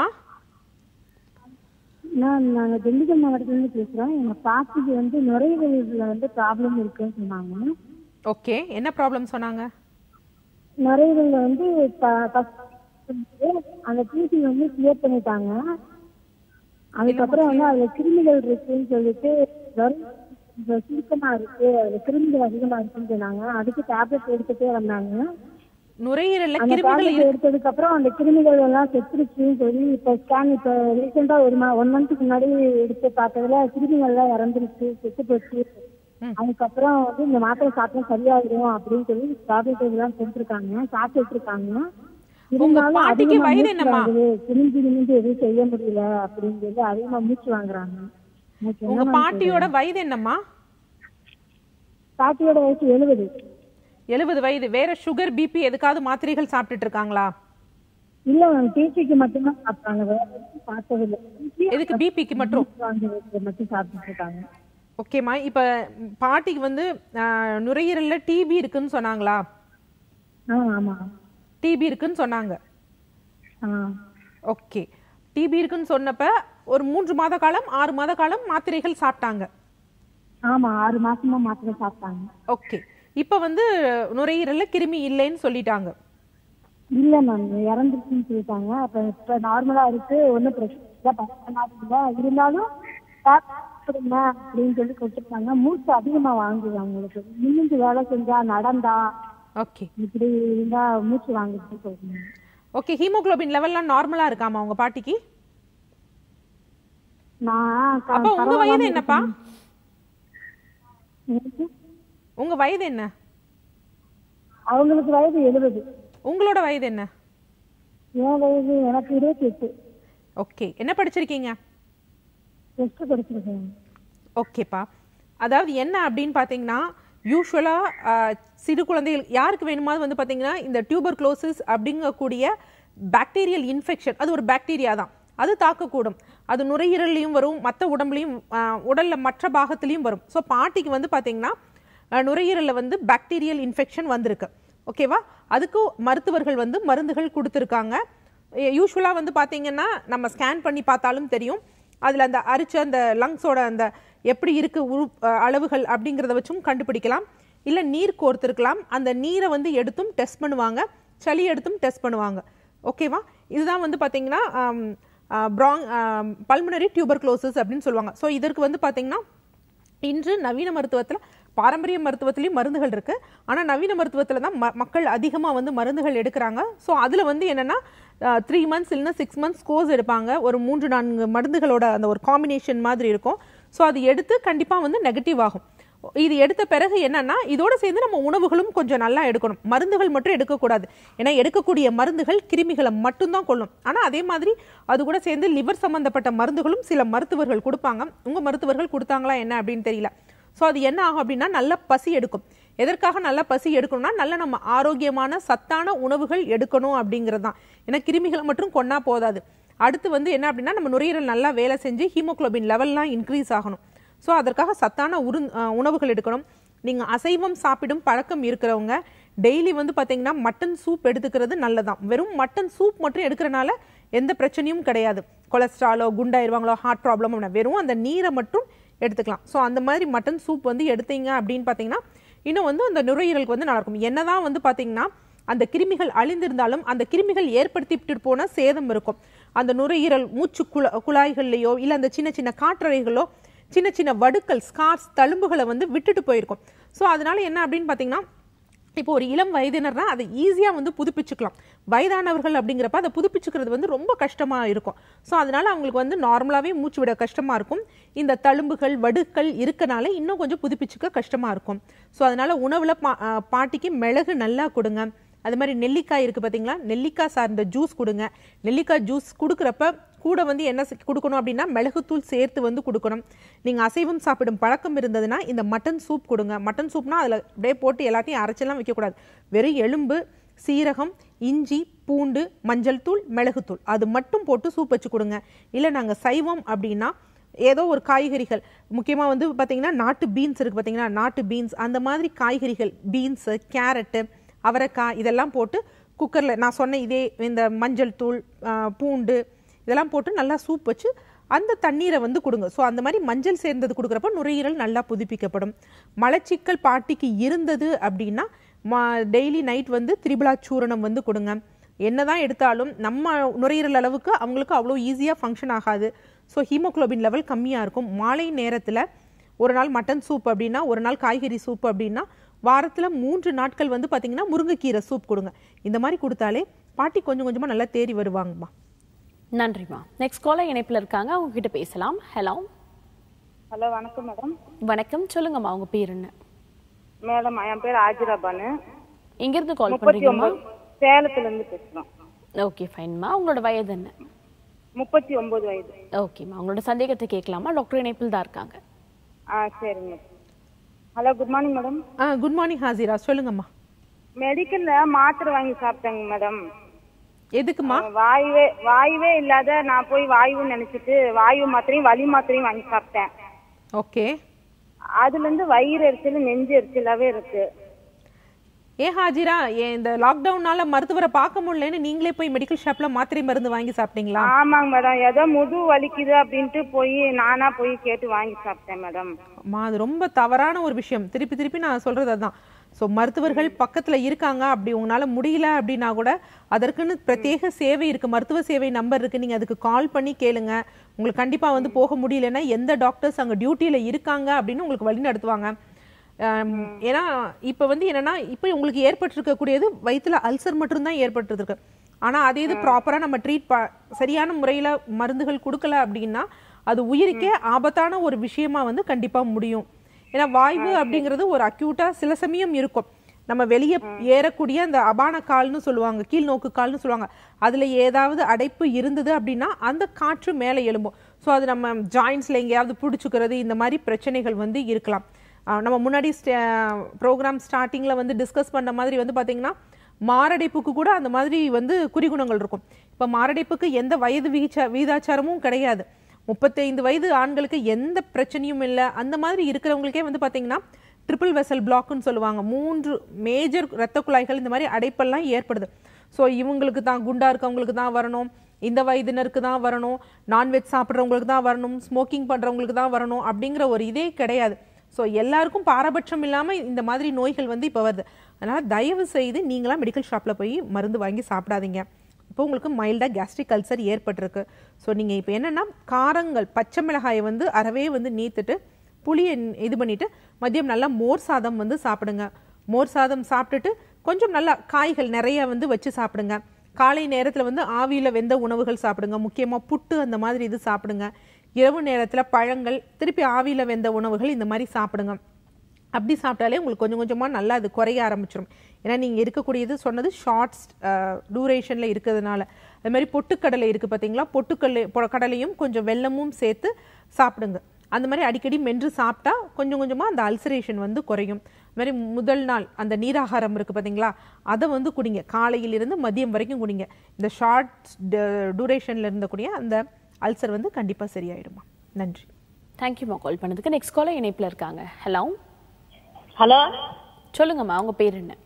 மேம் நாங்க திண்டுக்கல் மாவட்டத்துல இருந்து பேசுறோம் எங்க பாட்டிக்கு வந்து நுரையீரல்ல வந்து ப்ராப்ளம் இருக்குன்னு சொன்னாங்க ஓகே என்ன ப்ராப்ளம் சொன்னாங்க நுரையீரல்ல வந்து ப- first வந்து அந்த டிசி வந்து கிளியர் பண்ணிட்டாங்க அதுக்கப்புறம் வந்து அதுல கிருமிகள் இருக்குன்னு சொல்லிட்டு வெறும் இந்த சுருக்கமா இருக்கு அதுல கிருமிகள் அதிகமா இருக்குன்னு சொன்னாங்க அதுக்கு டேப்லெட் எடுத்துட்டே வந்தாங்க நுரையீரல்ல அந்த கிருமிகள் டேப்லெட் எடுத்ததுக்கு அப்புறம் அந்த கிருமிகள் எல்லாம் செத்துருச்சுன்னு சொல்லி இப்ப ஸ்கேன் இப்ப ரீசெண்டா ஒரு மா ஒன் மந்த்துக்கு முன்னாடி எடுத்து பார்த்ததுல கிருமிகள் எல்லாம் இறந்துருச்சு செத்து போச்சு அதுக்கப்புறம் வந்து இந்த மாத்திரை சாப்பிட்டா சரியாயிடும் அப்படின்னு சொல்லி டேப்லெட் எல்லாம் கொடுத்துருக்காங்க சாப்பிட்டு இருக்காங்க இருந்தாலும் பாட்டிக்கு அதிகமா வயது மூச்சு என்னம்மா? வாங்குது குனிஞ்சு நிமிந்து எதுவும் செய்ய முடியல அப்படின்னு சொல்லி அதிகமா மூச்சு வாங்குறாங்க எனக்கு என்ன உங்க மாதிரி பாட்டியோட வயது என்னம்மா பாட்டியோட வயசு எழுபது எழுபது வயது வேற சுகர் பிபி எதுக்காவது மாத்திரைகள் சாப்பிட்டுட்டு இருக்காங்களா இல்ல மேம் டிசிக்கு மட்டும்தான் சாப்பிட்டாங்க வேற எதுவும் பார்த்ததில்லை எதுக்கு பிபிக்கு மட்டும் வாங்குறதுக்கு மட்டும் சாப்பிட்டுட்டு இருக்காங்க ஓகேம்மா இப்ப பாட்டிக்கு வந்து ஆஹ், நுரையீரல்ல டிபி இருக்குன்னு சொன்னாங்களா ஆ ஆமா டிபி இருக்குன்னு சொன்னாங்க ஆ ஓகே டிபி இருக்குன்னு சொன்னப்ப ஒரு மூன்று மாத காலம் ஆறு மாத காலம் மாத்திரைகள் சாப்பிட்டாங்க ஆமா ஆறு மாசமா மாத்திரை சாப்பிட்டாங்க ஓகே இப்போ வந்து நுரையீரல்ல கிருமி இல்லைன்னு சொல்லிட்டாங்க இல்ல மேம் இறந்துருச்சுன்னு சொல்லிட்டாங்க அப்ப இப்ப நார்மலா இருக்கு ஒன்றும் பிரச்சனை இல்லை இருந்தாலும் சாப்பிடுங்க அப்படின்னு சொல்லி கொடுத்துருக்காங்க மூச்சு அதிகமா வாங்குது அவங்களுக்கு நிமிந்து வேலை செஞ்சா நடந்தா ஓகே இப்படி இருந்தா மூச்சு வாங்குதுன்னு சொல்றாங்க ஓகே ஹீமோகுளோபின் லெவல்லாம் நார்மலா இருக்காமா உங்க பாட்டிக்கு நான் க- அப்ப உங்க பரவாயில்லாம வயது என்னப்பா இருக்கேன். உங்க வயது என்ன அவங்களுக்கு வயது எழுபது உங்களோட வயது என்ன என் வயது எனக்கு இருபத்தி எட்டு ஓகே என்ன படிச்சிருக்கீங்க டெஸ்ட் படிச்சிருக்கேன் ஓகேப்பா அதாவது என்ன அப்படின்னு பார்த்தீங்கன்னா யூஸ்வலாக சிறு குழந்தைகள் யாருக்கு வேணுமாவது வந்து பார்த்தீங்கன்னா இந்த டியூபர் க்ளோசிஸ் அப்படிங்கக்கூடிய பாக்டீரியல் இன்ஃபெக்ஷன் அது ஒரு பாக்டீரியா தான் அது தாக்கக்கூடும் அது நுரையீரல்லையும் வரும் மற்ற உடம்புலையும் ஆஹ், உடல்ல மற்ற பாகத்துலையும் வரும் ஸோ பாட்டிக்கு வந்து பார்த்தீங்கன்னா ஆஹ், நுரையீரல்ல வந்து பாக்டீரியல் இன்ஃபெக்ஷன் வந்திருக்கு ஓகேவா அதுக்கு மருத்துவர்கள் வந்து மருந்துகள் கொடுத்துருக்காங்க யூஸ்வலாக வந்து பார்த்தீங்கன்னா நம்ம ஸ்கேன் பண்ணி பார்த்தாலும் தெரியும் அதில் அந்த அரிச்ச அந்த லங்ஸோட அந்த எப்படி இருக்கு உரு அஹ் அளவுகள் அப்படிங்கிறத வச்சும் கண்டுபிடிக்கலாம் இல்லை நீர் கோர்த்திருக்கலாம் அந்த நீரை வந்து எடுத்தும் டெஸ்ட் பண்ணுவாங்க சளி எடுத்தும் டெஸ்ட் பண்ணுவாங்க ஓகேவா இதுதான் வந்து பார்த்தீங்கன்னா ப்ராங் பல்முனரி டியூபர் அப்படின்னு சொல்லுவாங்க ஸோ இதற்கு வந்து பார்த்தீங்கன்னா இன்று நவீன மருத்துவத்தில் பாரம்பரிய மருத்துவத்திலையும் மருந்துகள் இருக்கு ஆனால் நவீன மருத்துவத்தில் தான் ம- மக்கள் அதிகமாக வந்து மருந்துகள் எடுக்கிறாங்க ஸோ அதில் வந்து என்னன்னா த்ரீ மந்த்ஸ் இல்லைன்னா சிக்ஸ் மந்த்ஸ் கோர்ஸ் எடுப்பாங்க ஒரு மூன்று நான்கு மருந்துகளோட அந்த ஒரு காம்பினேஷன் மாதிரி இருக்கும் ஸோ அது எடுத்து கண்டிப்பாக வந்து நெகட்டிவ் ஆகும் இது எடுத்த பிறகு என்னன்னா இதோட சேர்ந்து நம்ம உணவுகளும் கொஞ்சம் நல்லா எடுக்கணும் மருந்துகள் மட்டும் எடுக்கக்கூடாது ஏன்னா எடுக்கக்கூடிய மருந்துகள் கிருமிகளை மட்டும்தான் கொல்லும் ஆனால் அதே மாதிரி அது கூட சேர்ந்து லிவர் சம்பந்தப்பட்ட மருந்துகளும் சில மருத்துவர்கள் கொடுப்பாங்க உங்க மருத்துவர்கள் கொடுத்தாங்களா என்ன அப்படின்னு தெரியல ஸோ அது என்ன ஆகும் அப்படின்னா நல்ல பசி எடுக்கும் எதற்காக நல்ல பசி எடுக்கணும்னா நல்ல நம்ம ஆரோக்கியமான சத்தான உணவுகள் எடுக்கணும் அப்படிங்கிறது தான் ஏன்னா கிருமிகளை மட்டும் கொன்னா போதாது அடுத்து வந்து என்ன அப்படின்னா நம்ம நுரையீரல் நல்லா வேலை செஞ்சு ஹீமோகுளோபின் லெவல்லாம் இன்க்ரீஸ் ஆகணும் ஸோ அதற்காக சத்தான உரு அஹ் உணவுகள் எடுக்கணும் நீங்கள் அசைவம் சாப்பிடும் பழக்கம் இருக்கிறவங்க டெய்லி வந்து பார்த்தீங்கன்னா மட்டன் சூப் எடுத்துக்கிறது நல்லதான் வெறும் மட்டன் சூப் மட்டும் எடுக்கிறனால எந்த பிரச்சனையும் கிடையாது கொலஸ்ட்ராலோ குண்டாயிருவாங்களோ ஹார்ட் ப்ராப்ளமோ வெறும் அந்த நீரை மட்டும் எடுத்துக்கலாம் ஸோ அந்த மாதிரி மட்டன் சூப் வந்து எடுத்தீங்க அப்படின்னு பார்த்தீங்கன்னா இன்னும் வந்து அந்த நுரையீரலுக்கு வந்து நல்லா இருக்கும் என்னதான் வந்து பார்த்தீங்கன்னா அந்த கிருமிகள் அழிந்திருந்தாலும் அந்த கிருமிகள் ஏற்படுத்திட்டு போன சேதம் இருக்கும் அந்த நுரையீரல் மூச்சு குழ குழாய்கள்லையோ இல்லை அந்த சின்ன சின்ன காற்றறைகளோ சின்ன சின்ன வடுக்கள் ஸ்கார்ஸ் தழும்புகளை வந்து விட்டுட்டு போயிருக்கும் ஸோ அதனால என்ன அப்படின்னு பார்த்தீங்கன்னா இப்போ ஒரு இளம் வயதினர்னா அதை ஈஸியாக வந்து புதுப்பிச்சுக்கலாம் வயதானவர்கள் அப்படிங்கிறப்ப அதை புதுப்பிச்சுக்கிறது வந்து ரொம்ப கஷ்டமாக இருக்கும் ஸோ அதனால அவங்களுக்கு வந்து நார்மலாகவே மூச்சு விட கஷ்டமாக இருக்கும் இந்த தழும்புகள் வடுக்கள் இருக்கனால இன்னும் கொஞ்சம் புதுப்பிச்சுக்க கஷ்டமாக இருக்கும் ஸோ அதனால உணவில் பா ஆ, பாட்டிக்கு மிளகு நல்லா கொடுங்க அது மாதிரி நெல்லிக்காய் இருக்குது பார்த்தீங்களா நெல்லிக்காய் சார்ந்த ஜூஸ் கொடுங்க நெல்லிக்காய் ஜூஸ் கொடுக்குறப்ப கூட வந்து என்ன செ- கொடுக்கணும் அப்படின்னா மிளகுத்தூள் சேர்த்து வந்து கொடுக்கணும் நீங்கள் அசைவம் சாப்பிடும் பழக்கம் இருந்ததுன்னா இந்த மட்டன் சூப் கொடுங்க மட்டன் சூப்னா அதில் அப்படியே போட்டு எல்லாத்தையும் அரைச்செல்லாம் வைக்கக்கூடாது வெறும் எலும்பு சீரகம் இஞ்சி பூண்டு மஞ்சள் தூள் மிளகுத்தூள் அது மட்டும் போட்டு சூப் வச்சு கொடுங்க இல்லை நாங்கள் சைவம் அப்படின்னா ஏதோ ஒரு காய்கறிகள் முக்கியமாக வந்து பார்த்தீங்கன்னா நாட்டு பீன்ஸ் இருக்குது பார்த்தீங்கன்னா நாட்டு பீன்ஸ் அந்த மாதிரி காய்கறிகள் பீன்ஸு கேரட்டு அவரைக்காய் இதெல்லாம் போட்டு குக்கரில் நான் சொன்ன இதே இந்த மஞ்சள் தூள் ஆ, பூண்டு இதெல்லாம் போட்டு நல்லா சூப் வச்சு அந்த தண்ணீரை வந்து கொடுங்க ஸோ அந்த மாதிரி மஞ்சள் சேர்ந்தது கொடுக்குறப்ப நுரையீரல் நல்லா புதுப்பிக்கப்படும் மலச்சிக்கல் பாட்டிக்கு இருந்தது அப்படின்னா மா டெய்லி நைட் வந்து திரிபுலா சூரணம் வந்து கொடுங்க என்னதான் எடுத்தாலும் நம்ம நுரையீரல் அளவுக்கு அவங்களுக்கு அவ்வளோ ஈஸியாக ஃபங்க்ஷன் ஆகாது ஸோ ஹீமோகுளோபின் லெவல் கம்மியாக இருக்கும் மாலை நேரத்தில் ஒரு நாள் மட்டன் சூப் அப்படின்னா ஒரு நாள் காய்கறி சூப் அப்படின்னா வாரத்தில் மூன்று நாட்கள் வந்து பார்த்தீங்கன்னா முருங்கைக்கீரை சூப் கொடுங்க இந்த மாதிரி கொடுத்தாலே பாட்டி கொஞ்சம் கொஞ்சமாக நல்லா தேறி வருவாங்கம்மா நன்றிம்மா நெக்ஸ்ட் காலர் இணைப்புல இருக்காங்க அவங்க கிட்ட பேசலாம் ஹலோ ஹலோ வணக்கம் மேடம் வணக்கம் சொல்லுங்கம்மா உங்க பேர் என்ன மேடம் என் பேர் ஆஜிரா பானு எங்கிருந்து கால் முப்பத்தி பண்றீங்கம்மா ஒன்பது சேலத்துல இருந்து பேசுறோம் ஓகே ஃபைன்மா உங்களோட வயது என்ன முப்பத்தி ஒன்பது வயது ஓகேம்மா உங்களோட சந்தேகத்தை கேட்கலாமா டாக்டர் இணைப்பில் தான் இருக்காங்க ஆ சரிங்க ஹலோ குட் மார்னிங் மேடம் ஆ குட் மார்னிங் ஹாசிரா சொல்லுங்கம்மா மெடிக்கல்ல மாத்திரை வாங்கி சாப்பிட்டேங்க மேடம் எதுக்குமா வாயுவே வாயுவே இல்லாத நான் போய் வாயுன்னு நினைச்சிட்டு வாயு மாத்திரையும் வலி மாத்திரையும் வாங்கி சாப்பிட்டேன் ஓகே அதுல இருந்து வயிறு எரிச்சல் நெஞ்சு எரிச்சலாவே இருக்கு ஏன் ஹாஜிரா ஏன் இந்த லாக்டவுனால மருத்துவரை பார்க்க முடியலன்னு நீங்களே போய் மெடிக்கல் ஷாப்ல மாத்திரை மருந்து வாங்கி சாப்பிட்டீங்களா ஆமாங்க மேடம் ஏதோ முது வலிக்குது அப்படின்ட்டு போய் நானா போய் கேட்டு வாங்கி சாப்பிட்டேன் மேடம் அம்மா அது ரொம்ப தவறான ஒரு விஷயம் திருப்பி திருப்பி நான் சொல்றது அதான் ஸோ மருத்துவர்கள் பக்கத்துல இருக்காங்க அப்படி உங்களால முடியல அப்படின்னா கூட அதற்குன்னு பிரத்யேக சேவை இருக்கு மருத்துவ சேவை நம்பர் இருக்கு நீங்க அதுக்கு கால் பண்ணி கேளுங்க உங்களுக்கு கண்டிப்பா வந்து போக முடியலன்னா எந்த டாக்டர்ஸ் அங்க டியூட்டியில இருக்காங்க அப்படின்னு உங்களுக்கு வழி நடத்துவாங்க ஆம், ஏன்னா இப்போ வந்து என்னன்னா இப்போ உங்களுக்கு ஏற்பட்டிருக்கக்கூடியது வயித்துல அல்சர் மட்டும்தான் ஏற்பட்டிருக்கு ஆனா அதே இது ப்ராப்பரா நம்ம ட்ரீட் சரியான முறையில மருந்துகள் கொடுக்கல அப்படின்னா அது உயிருக்கே ஆபத்தான ஒரு விஷயமா வந்து கண்டிப்பா முடியும் ஏன்னா வாய்வு அப்படிங்கிறது ஒரு அக்யூட்டா சில சமயம் இருக்கும் நம்ம வெளியே ஏறக்கூடிய அந்த அபான கால்னு சொல்லுவாங்க கீழ் நோக்கு கால்னு சொல்லுவாங்க அதுல ஏதாவது அடைப்பு இருந்தது அப்படின்னா அந்த காற்று மேலே எழும்பும் ஸோ அது நம்ம ஜாயின்ஸ்ல எங்கேயாவது பிடிச்சிக்கிறது இந்த மாதிரி பிரச்சனைகள் வந்து இருக்கலாம் ஆஹ் நம்ம முன்னாடி ப்ரோக்ராம் ஸ்டார்டிங்கில் வந்து டிஸ்கஸ் பண்ண மாதிரி வந்து பார்த்தீங்கன்னா மாரடைப்புக்கு கூட அந்த மாதிரி வந்து குறிகுணங்கள் இருக்கும் இப்போ மாரடைப்புக்கு எந்த வயது வீச்சா வீதாச்சாரமும் கிடையாது முப்பத்தைந்து வயது ஆண்களுக்கு எந்த பிரச்சனையும் இல்லை அந்த மாதிரி இருக்கிறவங்களுக்கே வந்து பார்த்தீங்கன்னா ட்ரிபிள் வெசல் பிளாக்னு சொல்லுவாங்க மூன்று மேஜர் இரத்த குழாய்கள் இந்த மாதிரி அடைப்பெல்லாம் ஏற்படுது ஸோ இவங்களுக்கு தான் குண்டா இருக்கவங்களுக்கு தான் வரணும் இந்த வயதினருக்கு தான் வரணும் நான்வெஜ் சாப்பிட்றவங்களுக்கு தான் வரணும் ஸ்மோக்கிங் பண்ணுறவங்களுக்கு தான் வரணும் அப்படிங்கிற ஒரு இதே கிடையாது ஸோ எல்லாருக்கும் பாரபட்சம் இல்லாமல் இந்த மாதிரி நோய்கள் வந்து இப்போ வருது அதனால் தயவு செய்து நீங்களாம் மெடிக்கல் ஷாப்பில் போய் மருந்து வாங்கி சாப்பிடாதீங்க இப்போ உங்களுக்கு மைல்டாக கேஸ்ட்ரிக் அல்சர் ஏற்பட்டிருக்கு ஸோ நீங்கள் இப்போ என்னென்னா காரங்கள் பச்சை மிளகாயை வந்து அறவே வந்து நீத்துட்டு புளியை ந- இது பண்ணிட்டு மதியம் நல்லா மோர் சாதம் வந்து சாப்பிடுங்க மோர் சாதம் சாப்பிட்டுட்டு கொஞ்சம் நல்லா காய்கள் நிறைய வந்து வச்சு சாப்பிடுங்க காலை நேரத்தில் வந்து ஆவியில் வெந்த உணவுகள் சாப்பிடுங்க முக்கியமாக புட்டு அந்த மாதிரி இது சாப்பிடுங்க இரவு நேரத்தில் பழங்கள் திருப்பி ஆவியில் வெந்த உணவுகள் இந்த மாதிரி சாப்பிடுங்க அப்படி சாப்பிட்டாலே உங்களுக்கு கொஞ்சம் கொஞ்சமாக நல்லா அது குறைய ஆரம்பிச்சிடும் ஏன்னா நீங்கள் இருக்கக்கூடியது சொன்னது ஷார்ட்ஸ் டூரேஷனில் இருக்கிறதுனால அது மாதிரி பொட்டுக்கடலை இருக்குது பார்த்தீங்களா பொட்டுக்கடலை பொ- கடலையும் கொஞ்சம் வெல்லமும் சேர்த்து சாப்பிடுங்க அந்த மாதிரி அடிக்கடி மென்று சாப்பிட்டா கொஞ்சம் கொஞ்சமாக அந்த அல்சரேஷன் வந்து குறையும் அது மாதிரி முதல் நாள் அந்த நீராகாரம் இருக்குது பார்த்தீங்களா அதை வந்து குடிங்க காலையிலிருந்து மதியம் வரைக்கும் குடிங்க இந்த ஷார்ட் டூரேஷனில் இருந்தக்கூடிய அந்த அல்சர் வந்து கண்டிப்பாக சரியாயிடுமா நன்றி தேங்க்யூம்மா கால் பண்ணதுக்கு நெக்ஸ்ட் காலர் இணைப்புல இருக்காங்க ஹலோ ஹலோ சொல்லுங்கம்மா உங்க பேர் என்ன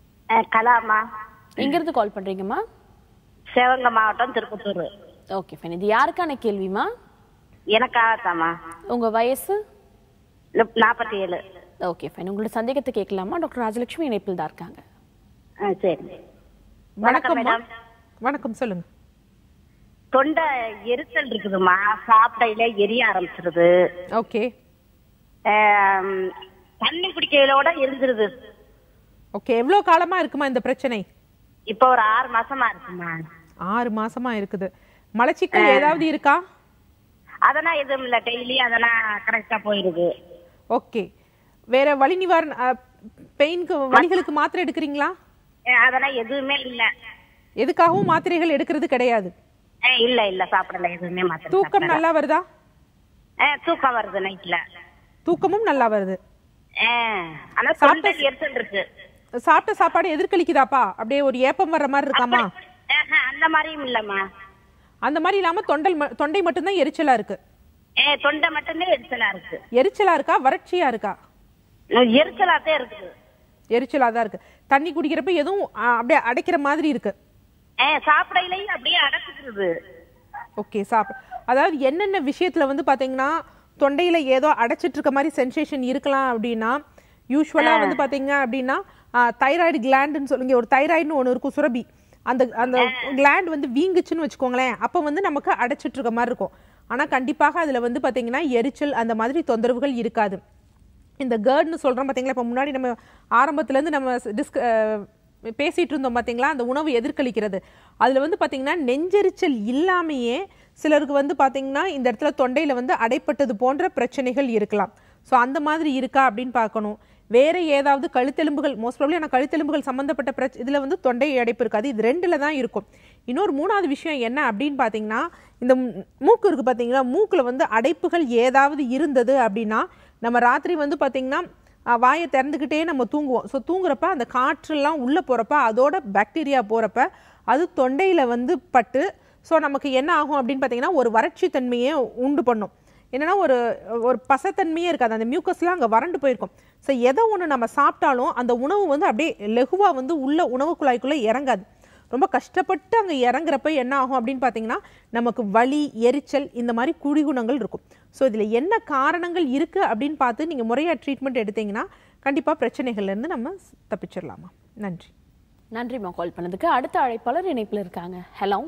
கலாமா எங்கிருந்து கால் பண்றீங்கம்மா சிவகங்கை மாவட்டம் திருப்பத்தூர் ஓகே ஃபைன் இது யாருக்கான கேள்விமா எனக்காகத்தாம்மா உங்க வயசு நாற்பத்தி ஏழு ஓகே ஃபைன் உங்களோட சந்தேகத்தை கேட்கலாமா டாக்டர் ராஜலட்சுமி இணைப்பில் தான் இருக்காங்க ஆ சரி வணக்கம் மேடம். வணக்கம் சொல்லுங்க தொண்டை எரிச்சல் இருக்குதுமா சாப்பிடையில எரிய ஆரம்பிச்சிருது ஓகே ஆம், தண்ணி குடிக்கையிலோட எரிஞ்சிருது ஓகே எவ்வளோ காலமா இருக்குமா இந்த பிரச்சனை இப்போ ஒரு ஆறு மாசமா இருக்குமா ஆறு மாசமா இருக்குது மலச்சிக்கல் ஏதாவது இருக்கா அதெல்லாம் எதுவும் இல்ல டெய்லி அதெல்லாம் கரெக்டா போயிருது ஓகே வேற வலி நிவாரண பெயினுக்கு வலிகளுக்கு மாத்திரை எடுக்கிறீங்களா ஏ, அதெல்லாம் எதுவுமே இல்ல எதுக்காகவும் மாத்திரைகள் எடுக்கிறது கிடையாது ஏ, இல்ல இல்ல சாப்பிடல எதுவுமே மாத்திரை தூக்கம் சாப்பிடல. நல்லா வருதா ஏ, தூக்கம் வருது நைட்ல தூக்கமும் நல்லா வருது ஆனா தொண்டை எரிச்சல் இருக்கு சாப்பிட்ட சாப்பாடு எதிர்கலிக்குதாப்பா அப்படியே ஒரு ஏப்பம் வர்ற மாதிரி இருக்காமா ஆஹா, அந்த மாதிரியும் இல்லம்மா அந்த மாதிரி இல்லாம தொண்டை ம- தொண்டை மட்டும்தான் எரிச்சலா இருக்கு ஏ தொண்டை மட்டும்தான் எரிச்சலா இருக்கு எரிச்சலா இருக்கா வறட்சியா இருக்கா எரிச்சலாத்தே இருக்குது எரிச்சலா தான் இருக்கு தண்ணி குடிக்கிறப்ப எதுவும் ஆ, அப்படியே அடைக்கிற மாதிரி இருக்கு ஏ சாப்பிடையிலையும் அப்படியே அடைச்சிக்கிறது ஓகே சாப் அதாவது என்னென்ன விஷயத்துல வந்து பாத்தீங்கன்னா தொண்டையில ஏதோ அடைச்சிட்டு இருக்க மாதிரி சென்சேஷன் இருக்கலாம் அப்படின்னா யூஸ்வலா வந்து பாத்தீங்க அப்படின்னா தைராய்டு கிளாண்டுன்னு சொல்லுங்க ஒரு தைராய்டுன்னு ஒன்று இருக்கும் சுரபி அந்த அந்த கிளாண்ட் வந்து வீங்குச்சுன்னு வச்சுக்கோங்களேன் அப்போ வந்து நமக்கு அடைச்சிட்டு இருக்க மாதிரி இருக்கும் ஆனா கண்டிப்பாக அதுல வந்து பாத்தீங்கன்னா எரிச்சல் அந்த மாதிரி தொந்தரவுகள் இருக்காது இந்த கேர்ட்னு சொல்றோம் பாத்தீங்களா இப்போ முன்னாடி நம்ம ஆரம்பத்துல இருந்து நம்ம டிஸ்க பேசிட்டு இருந்தோம் பாத்தீங்களா அந்த உணவு எதிர்கலிக்கிறது அதுல வந்து பாத்தீங்கன்னா நெஞ்செரிச்சல் இல்லாமையே சிலருக்கு வந்து பாத்தீங்கன்னா இந்த இடத்துல தொண்டையில வந்து அடைப்பட்டது போன்ற பிரச்சனைகள் இருக்கலாம் ஸோ அந்த மாதிரி இருக்கா அப்படின்னு பார்க்கணும் வேற ஏதாவது கழுத்தெலும்புகள் மோஸ்ட் ப்ராப்ளி ஆனால் கழுத்தெலும்புகள் சம்மந்தப்பட்ட பிரச்ச இதில் வந்து தொண்டை அடைப்பு இருக்காது இது ரெண்டில் தான் இருக்கும் இன்னொரு மூணாவது விஷயம் என்ன அப்படின்னு பார்த்தீங்கன்னா இந்த மூ- மூக்கு இருக்குது பார்த்தீங்களா மூக்கில் வந்து அடைப்புகள் ஏதாவது இருந்தது அப்படின்னா நம்ம ராத்திரி வந்து பார்த்தீங்கன்னா அஹ், வாயை திறந்துக்கிட்டே நம்ம தூங்குவோம் ஸோ தூங்குறப்ப அந்த காற்றெல்லாம் உள்ளே போகிறப்ப அதோட பாக்டீரியா போகிறப்ப அது தொண்டையில் வந்து பட்டு ஸோ நமக்கு என்ன ஆகும் அப்படின்னு பார்த்தீங்கன்னா ஒரு வறட்சி தன்மையை உண்டு பண்ணும் என்னன்னா ஒரு ஒரு பசத்தன்மையே இருக்காது அந்த மியூக்கஸ்லாம் அங்கே வறண்டு போயிருக்கும் ஸோ எதை ஒன்று நம்ம சாப்பிட்டாலும் அந்த உணவு வந்து அப்படியே லெகுவாக வந்து உள்ள உணவு குழாய்க்குள்ளே இறங்காது ரொம்ப கஷ்டப்பட்டு அங்கே இறங்குறப்ப என்ன ஆகும் அப்படின்னு பார்த்தீங்கன்னா நமக்கு வலி எரிச்சல் இந்த மாதிரி குடிகுணங்கள் இருக்கும் ஸோ இதில் என்ன காரணங்கள் இருக்குது அப்படின்னு பார்த்து நீங்கள் முறையாக ட்ரீட்மெண்ட் எடுத்தீங்கன்னா கண்டிப்பாக பிரச்சனைகள்லேருந்து நம்ம தப்பிச்சிடலாமா நன்றி நன்றிம்மா கால் பண்ணதுக்கு அடுத்த அழைப்பாளர் இணைப்பில் இருக்காங்க ஹலோ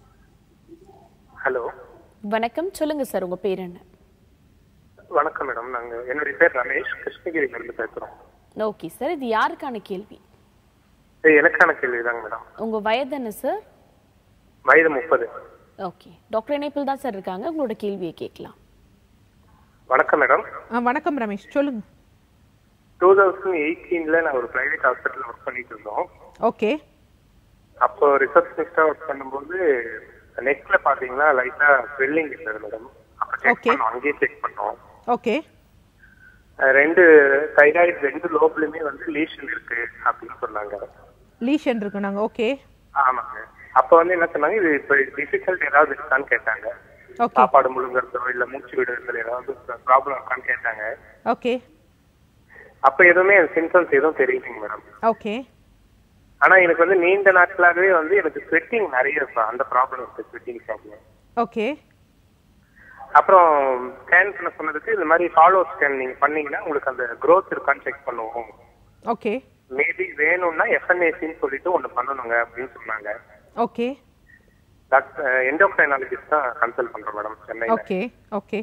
ஹலோ வணக்கம் சொல்லுங்க சார் உங்க பேர் என்ன வணக்கம் மேடம் நாங்க என்னுடைய பேர் ரமேஷ் கிருஷ்ணகிரியில இருந்து பேசுறோம் ஓகே சார் இது யாருக்கான கேள்வி இது எனக்கான கேள்விதாங்க மேடம் உங்க வயது என்ன சார் வயது முப்பது ஓகே டாக்டர் இணைப்பில் தான் சார் இருக்காங்க உங்களோட கேள்வியை கேட்கலாம் வணக்கம் மேடம் ஆ, வணக்கம் ரமேஷ் சொல்லுங்கள் டூ தௌசண்ட் எயிட்டீன்ல நான் ஒரு பிரைவேட் ஹாஸ்பிட்டல் ஒர்க் பண்ணிட்டு இருந்தோம் ஓகே அப்போ ரிசப்ஷனிஸ்டா ஒர்க் பண்ணும்போது நெக்ல பாத்தீங்கன்னா லைட்டா ஸ்வெல்லிங் இருந்தது மேடம் அப்ப செக் Okay. பண்ணோம் அங்கேயே செக் பண்ணோம் ஓகே அஹ் ரெண்டு தைராய்டு ரெண்டு லோப்லயுமே வந்து லீஷன் இருக்கு அப்படின்னு சொன்னாங்க லீஷன் இருக்கு நாங்கள் ஓகே ஆமாங்க அப்ப வந்து என்ன சொன்னாங்க இது இப்ப டிஃபிகல்ட் ஏதாவது இருக்கான்னு கேட்டாங்க ஓகே சாப்பாடு முழுங்குறதோ இல்ல மூச்சு விடுறதுல ஏதாவது ப்ராப்ளம் இருக்கான்னு கேட்டாங்க ஓகே அப்ப எதுவுமே சிம்டம்ஸ் எதுவும் தெரியலைங்க மேடம் ஓகே ஆனா எனக்கு வந்து நீண்ட நாட்களாகவே வந்து எனக்கு ஸ்வெட்டிங் நிறைய இருக்கும் அந்த ப்ராப்ளம் இருக்கு ஸ்வெட்டிங் ப்ராப்ளம் ஓகே அப்புறம் ஸ்கேன் பண்ண சொன்னதுக்கு இந்த மாதிரி ஃபாலோ ஸ்கேன் நீங்க பண்ணீங்கன்னா உங்களுக்கு அந்த growth இருக்கான்னு செக் பண்ணுவோம் ஓகே மேபி வேணும்னா எஃப்என்ஏசின்னு சொல்லிட்டு ஒண்ணு பண்ணணுங்க அப்படின்னு சொன்னாங்க ஓகே டாக்டர் எண்டோக்ரைனாலஜிஸ்ட் தான் கன்சல்ட் பண்றோம் மேடம் சென்னையில okay okay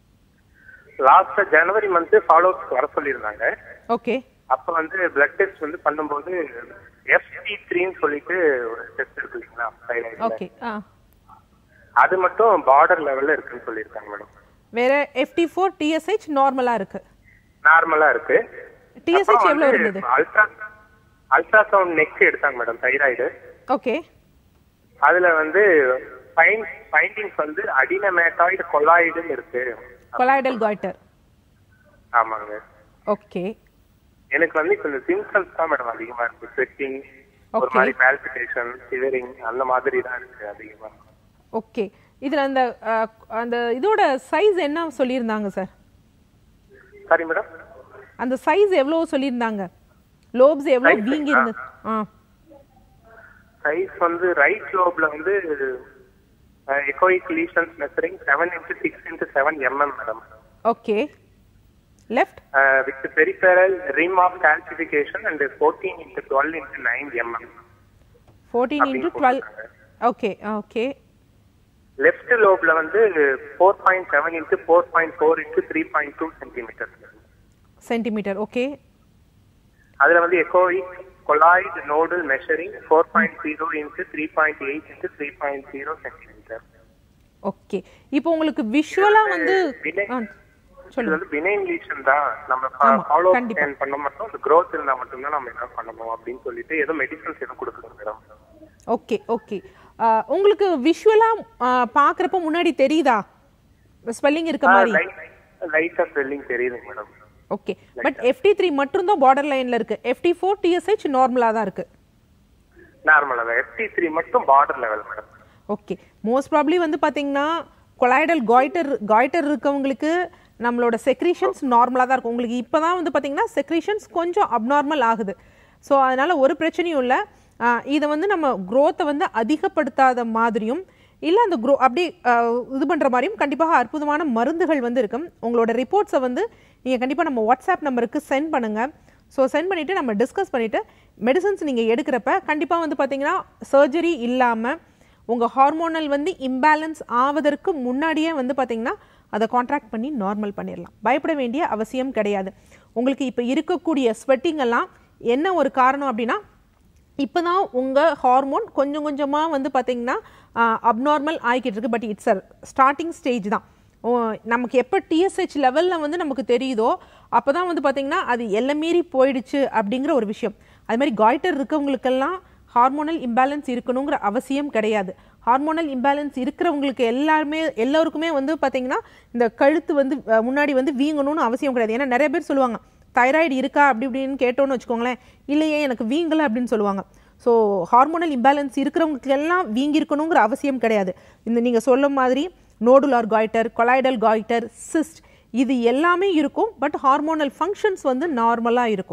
last January month follow வர சொல்லியிருந்தாங்க ஓகே அப்ப வந்து பிளட் டெஸ்ட் வந்து பண்ணும்போது எஃப்டி த்ரீன்னு சொல்லிட்டு ஒரு டெஸ்ட் இருக்கு இல்லைங்களா தைராய்டுல ஓகே ஆ அது மட்டும் பார்டர் லெவல்ல இருக்குன்னு சொல்லியிருக்காங்க மேடம் வேற எஃப்டி ஃபோர் டிஎஸ்ஹெச் நார்மலாக இருக்கு நார்மலா இருக்கு டிஎஸ்ஹெச் எவ்வளோ இருந்தது அல்ட்ரா அல்ட்ராசவுண்ட் நெக் எடுத்தாங்க மேடம் தைராய்டு ஓகே அதுல வந்து ஃபைண்டிங்ஸ் வந்து அடினமேட்டாய்டு கொலாய்டுன்னு இருக்கு கொலாய்டல் காய்டர் ஆமாங்க ஓகே எனக்கு வந்து இப்ப இந்த சிம்டம்ஸ் தான் மேடம் அதிகமா இருக்கு ஸ்வெட்டிங் ஒரு Okay. மாதிரி பால்பிட்டேஷன் சிவரிங் அந்த மாதிரி தான் இருக்கு அதிகமா ஓகே இதில் அந்த ஆ, அந்த இதோட சைஸ் என்ன சொல்லியிருந்தாங்க சார் சாரி மேடம் அந்த சைஸ் எவ்வளோ சொல்லியிருந்தாங்க லோப்ஸ் எவ்வளோ Size, வீங்கி இருந்தது ஆ சைஸ் வந்து ரைட் லோப்ல வந்து echoic lesions measuring seven into six into seven mm madam okay left with peripheral rim of calcification and fourteen into twelve into nine mm fourteen into twelve okay okay left லோப்ல வந்து four point seven into four point four into three point two centimetre centimetre okay அதுல வந்து echoic colloid nodal measuring four point zero into three point eight into three point zero centimetre okay இப்போ உங்களுக்கு விஷுவலா வந்து வினை- ஆ, இது சொல்லுங்க வந்து பினைன் lesion தான் நம்ம ஆமா, ஃபாலோ கண்டிப்பா. ஸ்கேன் பண்ண மட்டும் அந்த growth இருந்தா மட்டும்தான் நம்ம என்ன பண்ணணும் அப்படின்னு சொல்லிட்டு ஏதோ மெடிசன்ஸ் எதுவும் கொடுக்கணும் மேடம் ஓகே ஓகே உங்களுக்கு விஷுவலா பார்க்குறப்ப முன்னாடி தெரியுதா ஸ்பெல்லிங் இருக்க மாதிரி லைட்டா ஸ்வெல்லிங் தெரியுதுங்க madam okay but FT three மட்டும் தான் பார்டர் லைன்ல இருக்கு எஃப்டி ஃபோர் டிஎஸ்ஹெச் நார்மலா தான் இருக்கு நார்மலா எஃப்டி த்ரீ மட்டும் border level madam okay most probably வந்து பார்த்தீங்கன்னா கொலாய்டல் காய்டர் காய்டர் இருக்கவங்களுக்கு நம்மளோட செக்ரீஷன்ஸ் நார்மலாக தான் இருக்கும் உங்களுக்கு இப்போ தான் வந்து பார்த்தீங்கன்னா செக்ரீஷன்ஸ் கொஞ்சம் அப்நார்மல் ஆகுது ஸோ அதனால் ஒரு பிரச்சனையும் இல்லை இதை வந்து நம்ம growth-அ வந்து அதிகப்படுத்தாத மாதிரியும் இல்லை அந்த க்ரோ அப்படி ஆஹ், இது பண்ணுற மாதிரியும் கண்டிப்பாக அற்புதமான மருந்துகள் வந்து இருக்கும் உங்களோட ரிப்போர்ட்ஸை வந்து நீங்கள் கண்டிப்பாக நம்ம வாட்ஸ்அப் நம்பருக்கு சென்ட் பண்ணுங்கள் ஸோ சென்ட் பண்ணிவிட்டு நம்ம டிஸ்கஸ் பண்ணிவிட்டு மெடிசன்ஸ் நீங்கள் எடுக்கிறப்ப கண்டிப்பாக வந்து பார்த்தீங்கன்னா சர்ஜரி இல்லாமல் உங்கள் ஹார்மோனல் வந்து இம்பேலன்ஸ் ஆவதற்கு முன்னாடியே வந்து பார்த்தீங்கன்னா அதை கான்ட்ராக்ட் பண்ணி நார்மல் பண்ணிடலாம் பயப்பட வேண்டிய அவசியம் கிடையாது உங்களுக்கு இப்போ இருக்கக்கூடிய ஸ்வெட்டிங் எல்லாம் என்ன ஒரு காரணம் அப்படின்னா இப்போ தான் உங்கள் ஹார்மோன் கொஞ்சம் கொஞ்சமாக வந்து பார்த்தீங்கன்னா அப்நார்மல் ஆகிக்கிட்டு இருக்கு but it's a starting stage தான் ஓ, நமக்கு எப்போ டிஎஸ்ஹெச் லெவலில் வந்து நமக்கு தெரியுதோ அப்போ தான் வந்து பார்த்தீங்கன்னா அது எல்லாம் மீறி போயிடுச்சு அப்படிங்கிற ஒரு விஷயம் அது மாதிரி காய்டர் இருக்கவங்களுக்கெல்லாம் ஹார்மோனல் இம்பேலன்ஸ் இருக்கணுங்கிற அவசியம் கிடையாது ஹார்மோனல் இம்பேலன்ஸ் இருக்கிறவங்களுக்கு எல்லாருமே எல்லாருக்குமே வந்து பார்த்தீங்கன்னா இந்த கழுத்து வந்து அஹ், முன்னாடி வந்து வீங்கணும்னு அவசியம் கிடையாது ஏன்னா நிறைய பேர் சொல்லுவாங்க தைராய்டு இருக்கா அப்படி இப்படின்னு கேட்டோன்னு வச்சுக்கோங்களேன் இல்லையே எனக்கு வீங்கலை அப்படின்னு சொல்லுவாங்க ஸோ ஹார்மோனல் இம்பேலன்ஸ் இருக்கிறவங்களுக்கு எல்லாம் வீங்கி இருக்கணுங்கிற அவசியம் கிடையாது இந்த நீங்கள் சொல்ல மாதிரி nodular goitre colloidal goitre cyst இது எல்லாமே இருக்கும் பட் ஹார்மோனல் ஃபங்க்ஷன்ஸ் வந்து நார்மலாக இருக்கும்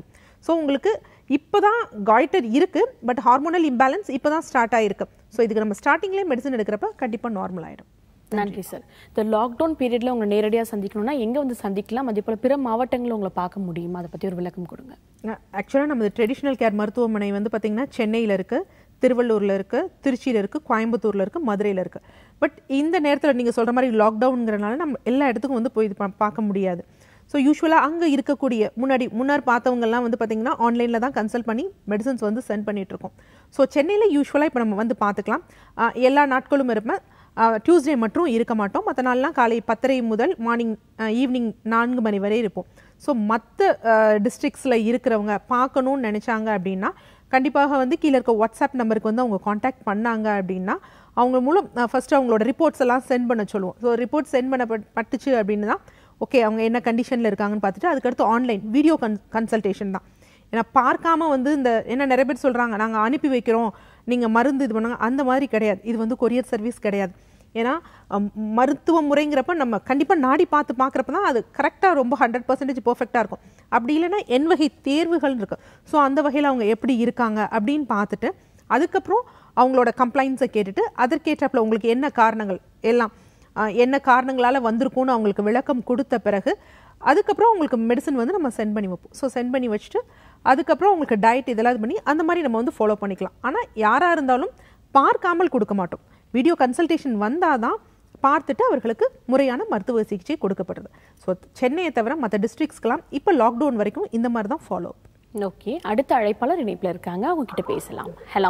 ஸோ உங்களுக்கு இப்போ தான் காய்டர் இருக்குது பட் ஹார்மோனல் இம்பேலன்ஸ் இப்போ தான் ஸ்டார்ட் ஆகிருக்கு ஸோ இதுக்கு நம்ம ஸ்டார்டிங்லேயே மெடிசன் எடுக்கிறப்ப கண்டிப்பாக நார்மல் ஆகிடும் நன்றி சார் இந்த லாக்டவுன் பீரியட்ல உங்களை நேரடியாக சந்திக்கணும்னா எங்க வந்து சந்திக்கலாம் அதே போல பிற மாவட்டங்களில் உங்களை பார்க்க முடியுமா அதை பத்தி ஒரு விளக்கம் கொடுங்க ஆக்சுவலாக நமது ட்ரெடிஷ்னல் கேர் மருத்துவமனை வந்து பார்த்திங்கன்னா சென்னையில் இருக்குது திருவள்ளூரில் இருக்குது திருச்சியில் இருக்குது கோயம்புத்தூரில் இருக்குது மதுரையில் இருக்குது பட் இந்த நேரத்தில் நீங்கள் சொல்கிற மாதிரி லாக்டவுனுங்கிறனால நம்ம எல்லா இடத்துக்கும் வந்து போய் இது பா- பார்க்க முடியாது ஸோ யூஸ்வலாக அங்கே இருக்கக்கூடிய முன்னாடி முன்னார் பார்த்தவங்கலாம் வந்து பார்த்திங்கன்னா ஆன்லைனில் தான் கன்சல்ட் பண்ணி மெடிசன்ஸ் வந்து சென்ட் பண்ணிகிட்ருக்கோம் ஸோ சென்னையில் யூஸ்வலாக இப்போ நம்ம வந்து பார்த்துக்கலாம் ஆஹ் எல்லா நாட்களும் இருப்பேன் டியூஸ்டே மட்டும் இருக்க மாட்டோம் மற்ற நாள்லாம் காலை பத்தரை முதல் மார்னிங் ஈவினிங் நான்கு மணி வரை இருப்போம் ஸோ மற்ற டிஸ்ட்ரிக்ஸில் இருக்கிறவங்க பார்க்கணும்னு நினச்சாங்க அப்படின்னா கண்டிப்பாக வந்து கீழே இருக்க வாட்ஸ்அப் நம்பருக்கு வந்து அவங்க காண்டாக்ட் பண்ணாங்க அப்படின்னா அவங்க மூலம் ஃபர்ஸ்ட் அவங்களோட ரிப்போர்ட்ஸ் எல்லாம் சென்ட் பண்ண சொல்லுவோம் ஸோ ரிப்போர்ட் சென்ட் பண்ண பட்- பட்டுச்சு அப்படின்னு தான் ஓகே அவங்க என்ன கண்டிஷனில் இருக்காங்கன்னு பார்த்துட்டு அதுக்கடுத்து ஆன்லைன் வீடியோ கன் கன்சல்டேஷன் தான் ஏன்னா பார்க்காம வந்து இந்த என்ன நிறைய பேர் சொல்கிறாங்க நாங்கள் அனுப்பி வைக்கிறோம் நீங்கள் மருந்து இது பண்ணுங்க அந்த மாதிரி கிடையாது இது வந்து கொரியர் சர்வீஸ் கிடையாது ஏன்னா அம், மருத்துவ முறைங்கிறப்ப நம்ம கண்டிப்பாக நாடி பார்த்து பார்க்குறப்ப தான் அது கரெக்டாக ரொம்ப ஹண்ட்ரட் பர்சன்டேஜ் பர்ஃபெக்டாக இருக்கும் அப்படி இல்லைன்னா என் வகை தேர்வுகள் இருக்கு ஸோ அந்த வகையில் அவங்க எப்படி இருக்காங்க அப்படின்னு பார்த்துட்டு அதுக்கப்புறம் அவங்களோட கம்ப்ளைண்ட்ஸை கேட்டுட்டு அதற்கேற்றாப்புல உங்களுக்கு என்ன காரணங்கள் எல்லாம் ஆஹ், என்ன காரணங்களால் வந்திருக்கும்னு அவங்களுக்கு விளக்கம் கொடுத்த பிறகு அதுக்கப்புறம் உங்களுக்கு மெடிசன் வந்து நம்ம சென்ட் பண்ணி வைப்போம் ஸோ சென்ட் பண்ணி வச்சுட்டு அதுக்கப்புறம் உங்களுக்கு டயட் இதெல்லாம் இது பண்ணி அந்த மாதிரி நம்ம வந்து ஃபாலோ பண்ணிக்கலாம் ஆனால் யாராக இருந்தாலும் பார்க்காமல் கொடுக்க மாட்டோம் வீடியோ கன்சல்டேஷன் வந்தால் தான் பார்த்துட்டு அவர்களுக்கு முறையான மருத்துவ சிகிச்சை கொடுக்கப்படுது ஸோ சென்னையை தவிர மற்ற டிஸ்ட்ரிக்ஸ்க்கெலாம் இப்போ லாக்டவுன் வரைக்கும் இந்த மாதிரி தான் ஃபாலோ ஓகே அடுத்த அழைப்பாளர் இணைப்புல இருக்காங்க அவங்க கிட்ட பேசலாம் ஹலோ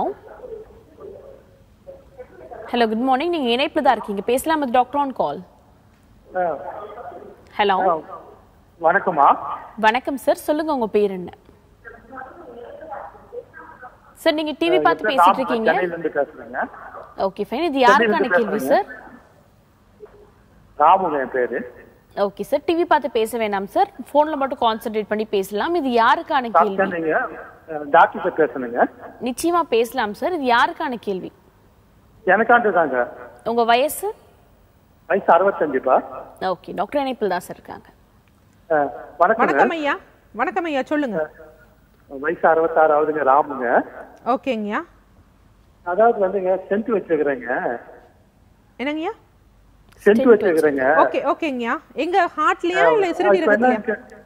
ஹலோ குட் மார்னிங் நீங்க இணைப்புல தான் இருக்கீங்க பேசலாம் with doctor on call hello வணக்கம்மா வணக்கம் சார் சொல்லுங்க உங்க பேர் என்ன சார் நீங்க டிவி பார்த்து பேசிட்டு இருக்கீங்க சென்னையில இருந்து பேசுறேங்க ஓகே ஃபைன் இது யாருக்கான கேள்வி சார் ராமுங்க என் பேரு ஓகே சார் டிவி பார்த்து பேச வேண்டாம் சார் போன்ல மட்டும் கான்சென்ட்ரேட் பண்ணி பேசலாம் இது யாருக்கான கேள்வி சென்னைங்க டாக்டர் கிட்ட பேசுனுங்க நிச்சயமா பேசலாம் சார் இது யாருக்கான கேள்வி எனக்காண்டு தாங்க உங்க வயசு வயசு அறுபத்தஞ்சுப்பா ஓகே டாக்டர் இணைப்பில் தான் சார் இருக்காங்க அஹ், வணக்கங்க வணக்கம் ஐயா வணக்கம் ஐயா சொல்லுங்க வயசு அறுபத்தாறு ஆகுதுங்க ராமுங்க ஓகேங்கய்யா அதாவது வந்துங்க சென்ட் வச்சிருக்கிறேங்க என்னங்கய்யா சென்ட் வச்சிருக்கிறேங்க ஓகே ஓகேங்கய்யா எங்க ஹார்ட்லயா இல்ல சிறுநீரகத்துலயா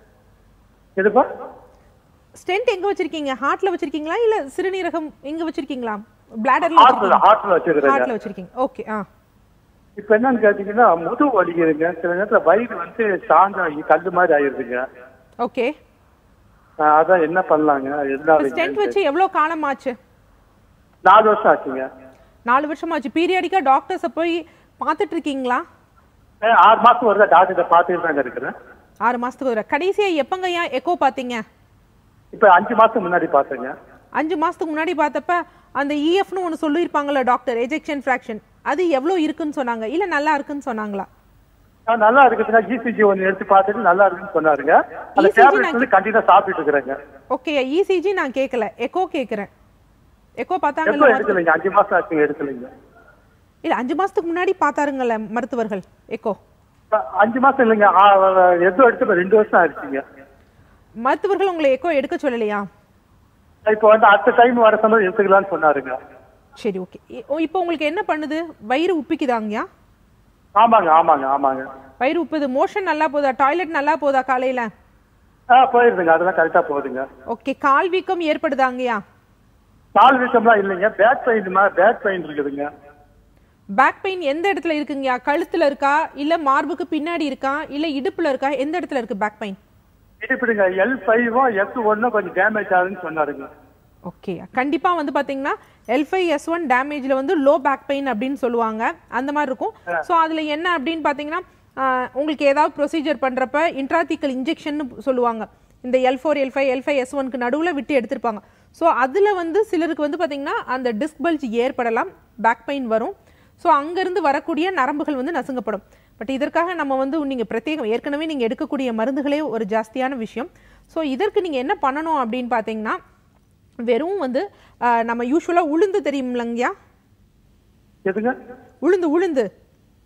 எதுப்பா ஸ்டென்ட் எங்க வச்சிருக்கீங்க ஹார்ட்ல வச்சிருக்கீங்களா இல்ல சிறுநீரகம் எங்க வச்சிருக்கீங்களா பிளாடர்ல ஹார்ட்ல ஹார்ட்ல வச்சிருக்கிறேங்க ஹார்ட்ல வச்சிருக்கீங்க ஓகே ஆ இப்ப என்னன்னு கேட்டீங்கன்னா முதுகு வலிக்குதுங்க சில நேரத்துல வயிறு வந்து ஸ்ட்ராங் ஆகி கல்லு மாதிரி ஆயிருதுங்க ஓகே அஹ், அதான் என்ன பண்ணலாங்க ஸ்டென்ட் எல்லாம் வச்சு எவ்வளவு காலம் ஆச்சு நாலு வருஷம் ஆச்சுங்க நாலு வருஷம் ஆச்சு பீரியாடிக்கா டாக்டர்ஸ போய் பார்த்துட்டு இருக்கீங்களா அஹ், ஆறு மாசம் வருதா டாக்டர் பார்த்துட்டு தாங்க இருக்கிறேன் ஆறு மாசத்துக்கு ஒரு கடைசியா எப்பங்கய்யா எக்கோ பாத்தீங்க இப்ப அஞ்சு மாசம் முன்னாடி பார்த்தேங்க அஞ்சு மாசத்துக்கு முன்னாடி பார்த்தப்ப அந்த இஎஃப்னு ஒன்று சொல்லியிருப்பாங்கல்ல டாக்டர் எஜெக்ஷன் ஃப்ராக்ஷன் அது எவ்வளோ இருக்குன்னு சொன்னாங்க இல்ல நல்லா இருக்குன்னு சொன்னாங்களா ஆஹ் நல்லா இருக்குதுங்க ஜிசிஜி ஒன்னு எடுத்து பார்த்துட்டு நல்லா இருக்குன்னு சொன்னாருங்க அந்த ECG டேப்லெட் நான் வந்து கண்டிப்பா சாப்பிட்டுட்டு இருக்கிறேங்க ஓகே இசிஜி நான் கேட்கல எக்கோ கேட்குறேன் எக்கோ எப்போ பார்த்தாங்கல்ல எடுக்கலைங்க அஞ்சு மாசம் ஆச்சுங்க எடுக்கலைங்க இல்ல அஞ்சு மாசத்துக்கு முன்னாடி பார்த்தாருங்கல்ல மருத்துவர்கள் எக்கோ அஹ் அஞ்சு மாசம் இல்லைங்க ஆஹ் எதோ எடுத்து இப்ப ரெண்டு வருஷம் ஆயிடுச்சுங்க மருத்துவர்கள் உங்களை எக்கோ எடுக்க சொல்லலையா இப்போ வந்து அடுத்த டைம் வர சமயம் எடுத்துக்கலாம்னு சொன்னாருங்க சரி ஓகே இப்போ உங்களுக்கு என்ன பண்ணுது வயிறு உப்பிக்குதாங்கய்யா ஆமாங்க ஆமாங்க ஆமாங்க வயிறு உப்புது மோஷன் நல்லா போதா டாய்லெட் நல்லா போதா காலையில ஆ போயிருதுங்க அதெல்லாம் கரெக்டா போகுதுங்க ஓகே கால் வீக்கம் ஏற்படுதாங்கய்யா கால் வீக்கம்லாம் இல்லைங்க பேக் பெயின் பேக் பெயின் இருக்குதுங்க பேக் பெயின் எந்த இடத்துல இருக்குங்கய்யா கழுத்துல இருக்கா இல்ல மார்புக்கு பின்னாடி இருக்கா இல்ல இடுப்புல இருக்கா எந்த இடத்துல இருக்கு பேக் பெயின் இப்படிங்க எல் ஃபைவும் எஸ் ஒன்னும் கொஞ்சம் டேமேஜ் ஆகுதுன்னு சொன்னாருங்க ஓகே கண்டிப்பா வந்து பாத்தீங்கன்னா எல் ஃபைவ் எஸ் ஒன் டேமேஜ்ல வந்து லோ பேக் பெயின் அப்படின்னு சொல்லுவாங்க அந்த மாதிரி இருக்கும் ஸோ அதுல என்ன அப்படின்னு பாத்தீங்கன்னா ஆஹ், உங்களுக்கு ஏதாவது ப்ரொசீஜர் பண்றப்ப இன்ட்ராத்திக்கல் இன்ஜெக்ஷன் சொல்லுவாங்க இந்த L four L five L five S ஒன்க்கு நடுவில் விட்டு எடுத்திருப்பாங்க ஸோ அதில் வந்து சிலருக்கு வந்து பாத்தீங்கன்னா அந்த டிஸ்க் பல்ஜ் ஏற்படலாம் பேக் பெயின் வரும் ஸோ அங்கேருந்து வரக்கூடிய நரம்புகள் வந்து நசுங்கப்படும் பட் இதற்காக நம்ம வந்து நீங்கள் பிரத்யேகம் ஏற்கனவே நீங்கள் எடுக்கக்கூடிய மருந்துகளே ஒரு ஜாஸ்தியான விஷயம் ஸோ இதற்கு நீங்கள் என்ன பண்ணணும் அப்படின்னு பார்த்தீங்கன்னா வெறும் வந்து ஆஹ், நம்ம யூஸ்வலாக உளுந்து தெரியுமில்லங்கய்யா எதுங்க உளுந்து உளுந்து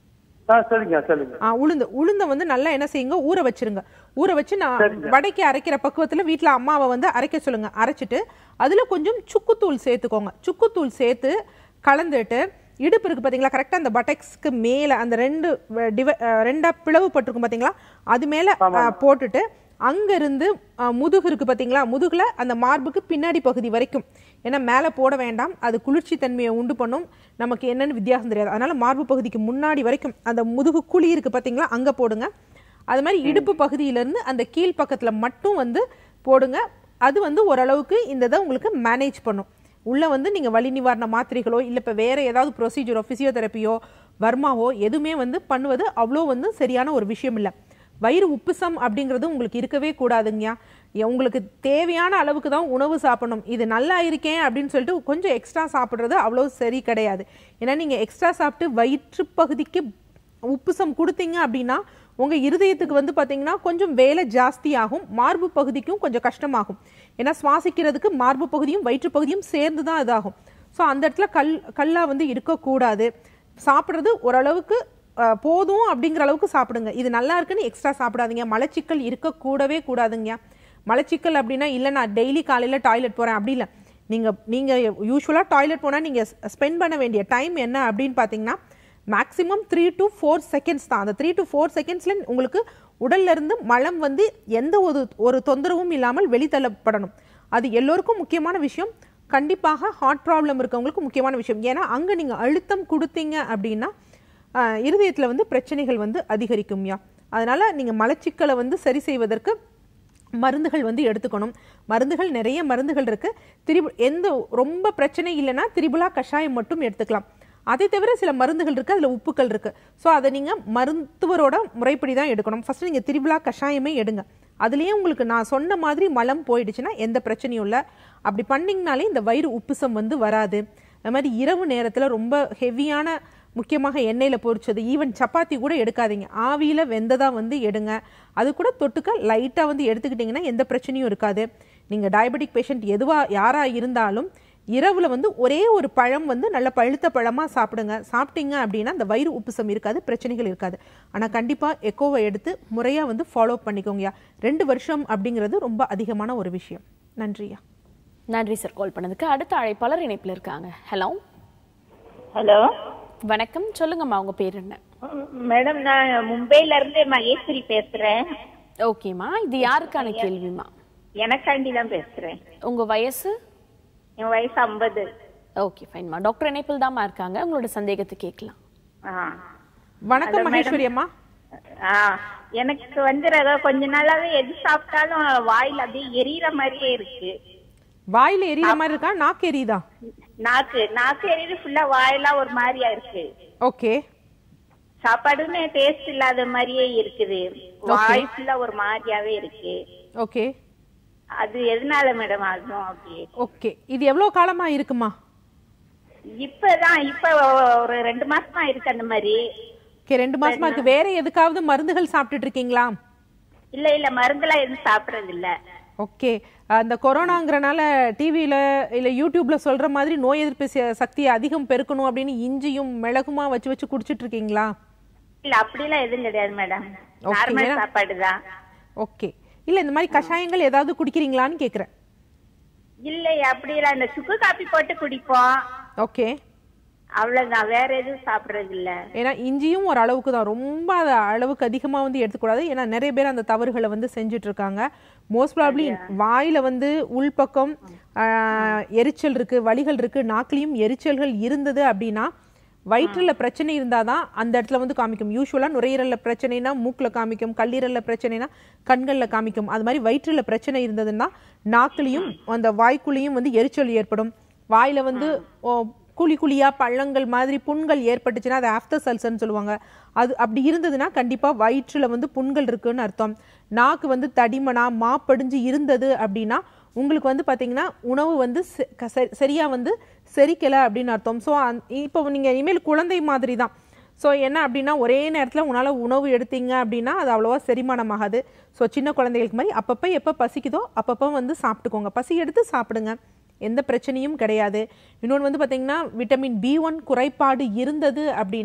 ஆ சரிங்க சொல்லுங்க ஆ, உளுந்து உளுந்த வந்து நல்லா என்ன செய்யுங்க ஊற வச்சிருங்க ஊற வச்சு நான் வடைக்கு அரைக்கிற பக்குவத்துல வீட்ல அம்மாவை வந்து அரைக்க சொல்லுங்க அரைச்சிட்டு அதுல கொஞ்சம் சுக்குத்தூள் சேர்த்துக்கோங்க சுக்குத்தூள் சேர்த்து கலந்துட்டு இடுப்பு இருக்கு பாத்தீங்களா கரெக்டா அந்த பட்டெக்ஸ்க்கு மேல அந்த ரெண்டு வ- டிவ- அஹ் ரெண்டா பிளவு பட்டிருக்கும் பாத்தீங்களா அது மேல அஹ், போட்டுட்டு அங்க இருந்து அஹ், முதுகு இருக்கு பாத்தீங்களா முதுகுல அந்த மார்புக்கு பின்னாடி பகுதி வரைக்கும் ஏன்னா மேலே போட வேண்டாம் அது குளிர்ச்சி தன்மையை உண்டு பண்ணும் நமக்கு என்னன்னு வித்தியாசம் தெரியாது அதனால மார்பு பகுதிக்கு முன்னாடி வரைக்கும் அந்த முதுகு குழி இருக்கு பாத்தீங்களா அங்க போடுங்க அது மாதிரி இடுப்பு பகுதியிலேருந்து அந்த கீழ் பக்கத்துல மட்டும் வந்து போடுங்க அது வந்து ஓரளவுக்கு இந்த இதை உங்களுக்கு மேனேஜ் பண்ணும் உள்ள வந்து நீங்க வலி நிவாரண மாத்திரைகளோ இல்லை இப்போ வேற ஏதாவது ப்ரொசீஜரோ ஃபிசியோதெரப்பியோ வர்மாவோ எதுவுமே வந்து பண்ணுவது அவ்வளோ வந்து சரியான ஒரு விஷயம் இல்லை வயிறு உப்புசம் அப்படிங்கிறது உங்களுக்கு இருக்கவே கூடாதுங்கய்யா எ- உங்களுக்கு தேவையான அளவுக்கு தான் உணவு சாப்பிடணும் இது நல்லா இருக்கேன் அப்படின்னு சொல்லிட்டு கொஞ்சம் எக்ஸ்ட்ரா சாப்பிட்றது அவ்வளோ சரி கிடையாது ஏன்னா நீங்கள் எக்ஸ்ட்ரா சாப்பிட்டு வயிற்று பகுதிக்கு உப்புசம் கொடுத்தீங்க அப்படின்னா உங்க இருதயத்துக்கு வந்து பாத்தீங்கன்னா கொஞ்சம் வேலை ஜாஸ்தி ஆகும் மார்பு பகுதிக்கும் கொஞ்சம் கஷ்டமாகும் ஏன்னா சுவாசிக்கிறதுக்கு மார்பு பகுதியும் வயிற்று பகுதியும் சேர்ந்து தான் இதாகும் ஸோ அந்த இடத்துல கல் கல்லா வந்து இருக்கக்கூடாது சாப்பிட்றது ஓரளவுக்கு அஹ், போதும் அப்படிங்கிற அளவுக்கு சாப்பிடுங்க இது நல்லா இருக்குன்னு எக்ஸ்ட்ரா சாப்பிடாதீங்க மலச்சிக்கல் இருக்கக்கூடவே கூடாதுங்க மலச்சிக்கல் அப்படின்னா இல்லை நான் டெய்லி காலையில் டாய்லெட் போகிறேன் அப்படி இல்லை நீங்கள் நீங்கள் யூஸ்வலாக டாய்லெட் போனால் நீங்கள் ஸ்பெண்ட் பண்ண வேண்டிய டைம் என்ன அப்படின்னு பார்த்தீங்கன்னா maximum three to four seconds தான் அந்த த்ரீ டு ஃபோர் செகண்ட்ஸில் உங்களுக்கு உடல்ல இருந்து மலம் வந்து எந்த ஒரு ஒரு தொந்தரவும் இல்லாமல் வெளித்தள்ளப்படணும் அது எல்லோருக்கும் முக்கியமான விஷயம் கண்டிப்பாக ஹார்ட் ப்ராப்ளம் இருக்கவங்களுக்கு முக்கியமான விஷயம் ஏன்னா அங்கே நீங்கள் அழுத்தம் கொடுத்தீங்க அப்படின்னா ஆஹ், இருதயத்துல வந்து பிரச்சனைகள் வந்து அதிகரிக்கும்யா அதனால நீங்கள் மலச்சிக்கலை வந்து சரி செய்வதற்கு மருந்துகள் வந்து எடுத்துக்கணும் மருந்துகள் நிறைய மருந்துகள் இருக்கு திரிபு எந்த ரொம்ப பிரச்சனை இல்லைன்னா திரிபுலா கஷாயம் மட்டும் எடுத்துக்கலாம் அதை தவிர சில மருந்துகள் இருக்கு அதுல உப்புக்கள் இருக்கு ஸோ அதை நீங்க மருத்துவரோட முறைப்படி தான் எடுக்கணும் ஃபர்ஸ்ட் நீங்க திரிபுலா கஷாயமே எடுங்க அதுலயே உங்களுக்கு நான் சொன்ன மாதிரி மலம் போயிடுச்சுன்னா எந்த பிரச்சனையும் இல்லை அப்படி பண்ணீங்கனாலே இந்த வயிறு உப்புசம் வந்து வராது அது மாதிரி இரவு நேரத்துல ரொம்ப ஹெவியான முக்கியமாக எண்ணெயில் பொரிச்சது ஈவன் சப்பாத்தி கூட எடுக்காதீங்க ஆவியில் வெந்ததா வந்து எடுங்க அது கூட தொட்டுக்க லைட்டாக வந்து எடுத்துக்கிட்டிங்கன்னா எந்த பிரச்சனையும் இருக்காது நீங்கள் டயபெட்டிக் பேஷண்ட் எதுவாக யாராக இருந்தாலும் இரவில் வந்து ஒரே ஒரு பழம் வந்து நல்ல பழுத்த பழமாக சாப்பிடுங்க சாப்பிட்டீங்க அப்படின்னா அந்த வயிறு உப்புசம் இருக்காது பிரச்சனைகள் இருக்காது ஆனால் கண்டிப்பாக எக்கோவை எடுத்து முறையாக வந்து ஃபாலோ பண்ணிக்கோங்கய்யா ரெண்டு வருஷம் அப்படிங்கிறது ரொம்ப அதிகமான ஒரு விஷயம் நன்றியா நன்றி சார் கால் பண்ணதுக்கு அடுத்த அழைப்பாளர் இணைப்பில் இருக்காங்க ஹலோ ஹலோ வணக்கம் சொல்லுங்கம்மா உங்க பேர் என்ன மேடம் நான் மும்பைல இருந்து மகேஸ்வரி பேசுறேன் ஓகேம்மா இது யாருக்கான கேள்விமா எனக்காண்டி தான் பேசுறேன் உங்க வயசு என் வயசு ஐம்பது ஓகே ஃபைன்மா டாக்டர் இணைப்பில் தாம்மா இருக்காங்க உங்களோட சந்தேகத்தை கேட்கலாம் வணக்கம் Hello, மகேஸ்வரி madam. அம்மா ஆ எனக்கு வந்து ஏதோ கொஞ்ச நாளாவே எது சாப்பிட்டாலும் வாயில அப்படியே எரியற மாதிரியே இருக்கு வாயில எரியற மாதிரி இருக்கா நாக்கு எரியுதா நாக்கு நாக்கு எரியுது ஃபுல்லா வாயெல்லாம் ஒரு மாதிரியா இருக்கு ஓகே சாப்பாடுமே டேஸ்ட் இல்லாத மாதிரியே இருக்குது வாய் ஃபுல்லா ஒரு மாதிரியாவே இருக்கு ஓகே அது எதனால மேடம் ஆகும் அப்படி ஓகே இது எவ்வளவு காலமா இருக்குமா இப்பதான் இப்ப ஒரு ரெண்டு மாசமா இருக்கு அந்த மாதிரி ஓகே ரெண்டு மாசமா இருக்கு வேற எதுக்காவது மருந்துகள் சாப்பிட்டுட்டு இருக்கீங்களா இல்ல இல்ல மருந்தெல்லாம் எதுவும் சாப்பிடறது இல்ல ஓகே அந்த கொரோனாங்கிறனால டிவியில இல்ல யூடியூப்ல சொல்ற மாதிரி நோய் எதிர்ப்பு ச- சக்தியை அதிகம் பெருக்கணும் அப்படின்னு இஞ்சியும் மிளகுமா வச்சு வச்சு குடிச்சிட்டு இருக்கீங்களா இல்ல அப்படிலாம் எதுவும் கிடையாது மேடம் Okay, நார்மல் ஏன்னா- சாப்பாடு தான் ஓகே இல்ல இந்த மாதிரி கஷாயங்கள் ஏதாவது குடிக்கிறீங்களான்னு கேக்குறேன் இல்ல அப்படிலாம் இந்த சுக்கு காப்பி போட்டு குடிப்போம் ஓகே அவ்வளவுதான் வேற எதுவும் சாப்பிடுறது இல்ல ஏன்னா இஞ்சியும் ஒரு அளவுக்கு தான் ரொம்ப அது அளவுக்கு அதிகமா வந்து எடுத்துக்கூடாது ஏன்னா நிறைய பேர் அந்த தவறுகளை வந்து செஞ்சுட்டு இருக்காங்க மோஸ்ட் ப்ராப்ளி வாயில வந்து உள்பக்கம் ஆஹ், எரிச்சல் இருக்கு வலிகள் இருக்கு நாக்குலயும் எரிச்சல்கள் இருந்தது அப்படின்னா வயிற்றுல பிரச்சனை இருந்தாதான் அந்த இடத்துல வந்து காமிக்கும் யூஸ்வலா நுரையீரல்ல பிரச்சனைனா மூக்குல காமிக்கும் கல்லீரல்ல பிரச்சனைனா கண்கள்ல காமிக்கும் அது மாதிரி வயிற்றுல பிரச்சனை இருந்ததுன்னா நாக்குலயும் அந்த வாய்க்குள்ளேயும் வந்து எரிச்சல் ஏற்படும் வாயில வந்து ஓ, குழி குழியா பள்ளங்கள் மாதிரி புண்கள் ஏற்பட்டுச்சுன்னா அது ஆஃப்டர் சல்சர்னு சொல்லுவாங்க அது அப்படி இருந்ததுன்னா கண்டிப்பா வயிற்றுல வந்து புண்கள் இருக்குன்னு அர்த்தம் நாக்கு வந்து தடிமனா மாப்படிஞ்சு இருந்தது அப்படின்னா உங்களுக்கு வந்து பாத்தீங்கன்னா உணவு வந்து செ- க- சரி- சரியா வந்து செரிக்கல அப்படின்னு அர்த்தம் ஸோ இப்போ நீங்க இனிமேல் குழந்தை மாதிரி தான் ஸோ என்ன அப்படின்னா ஒரே நேரத்தில் உங்களால் உணவு எடுத்தீங்க அப்படின்னா அது அவ்வளோவா செரிமானமாகாது ஸோ சின்ன குழந்தைகளுக்கு மாதிரி அப்பப்போ எப்போ பசிக்குதோ அப்பப்போ வந்து சாப்பிட்டுக்கோங்க பசி எடுத்து சாப்பிடுங்க எந்த பிரச்சனையும் கிடையாது இன்னொன்று வந்து பார்த்தீங்கன்னா விட்டமின் பி ஒன் குறைபாடு இருந்தது அப்படின்னா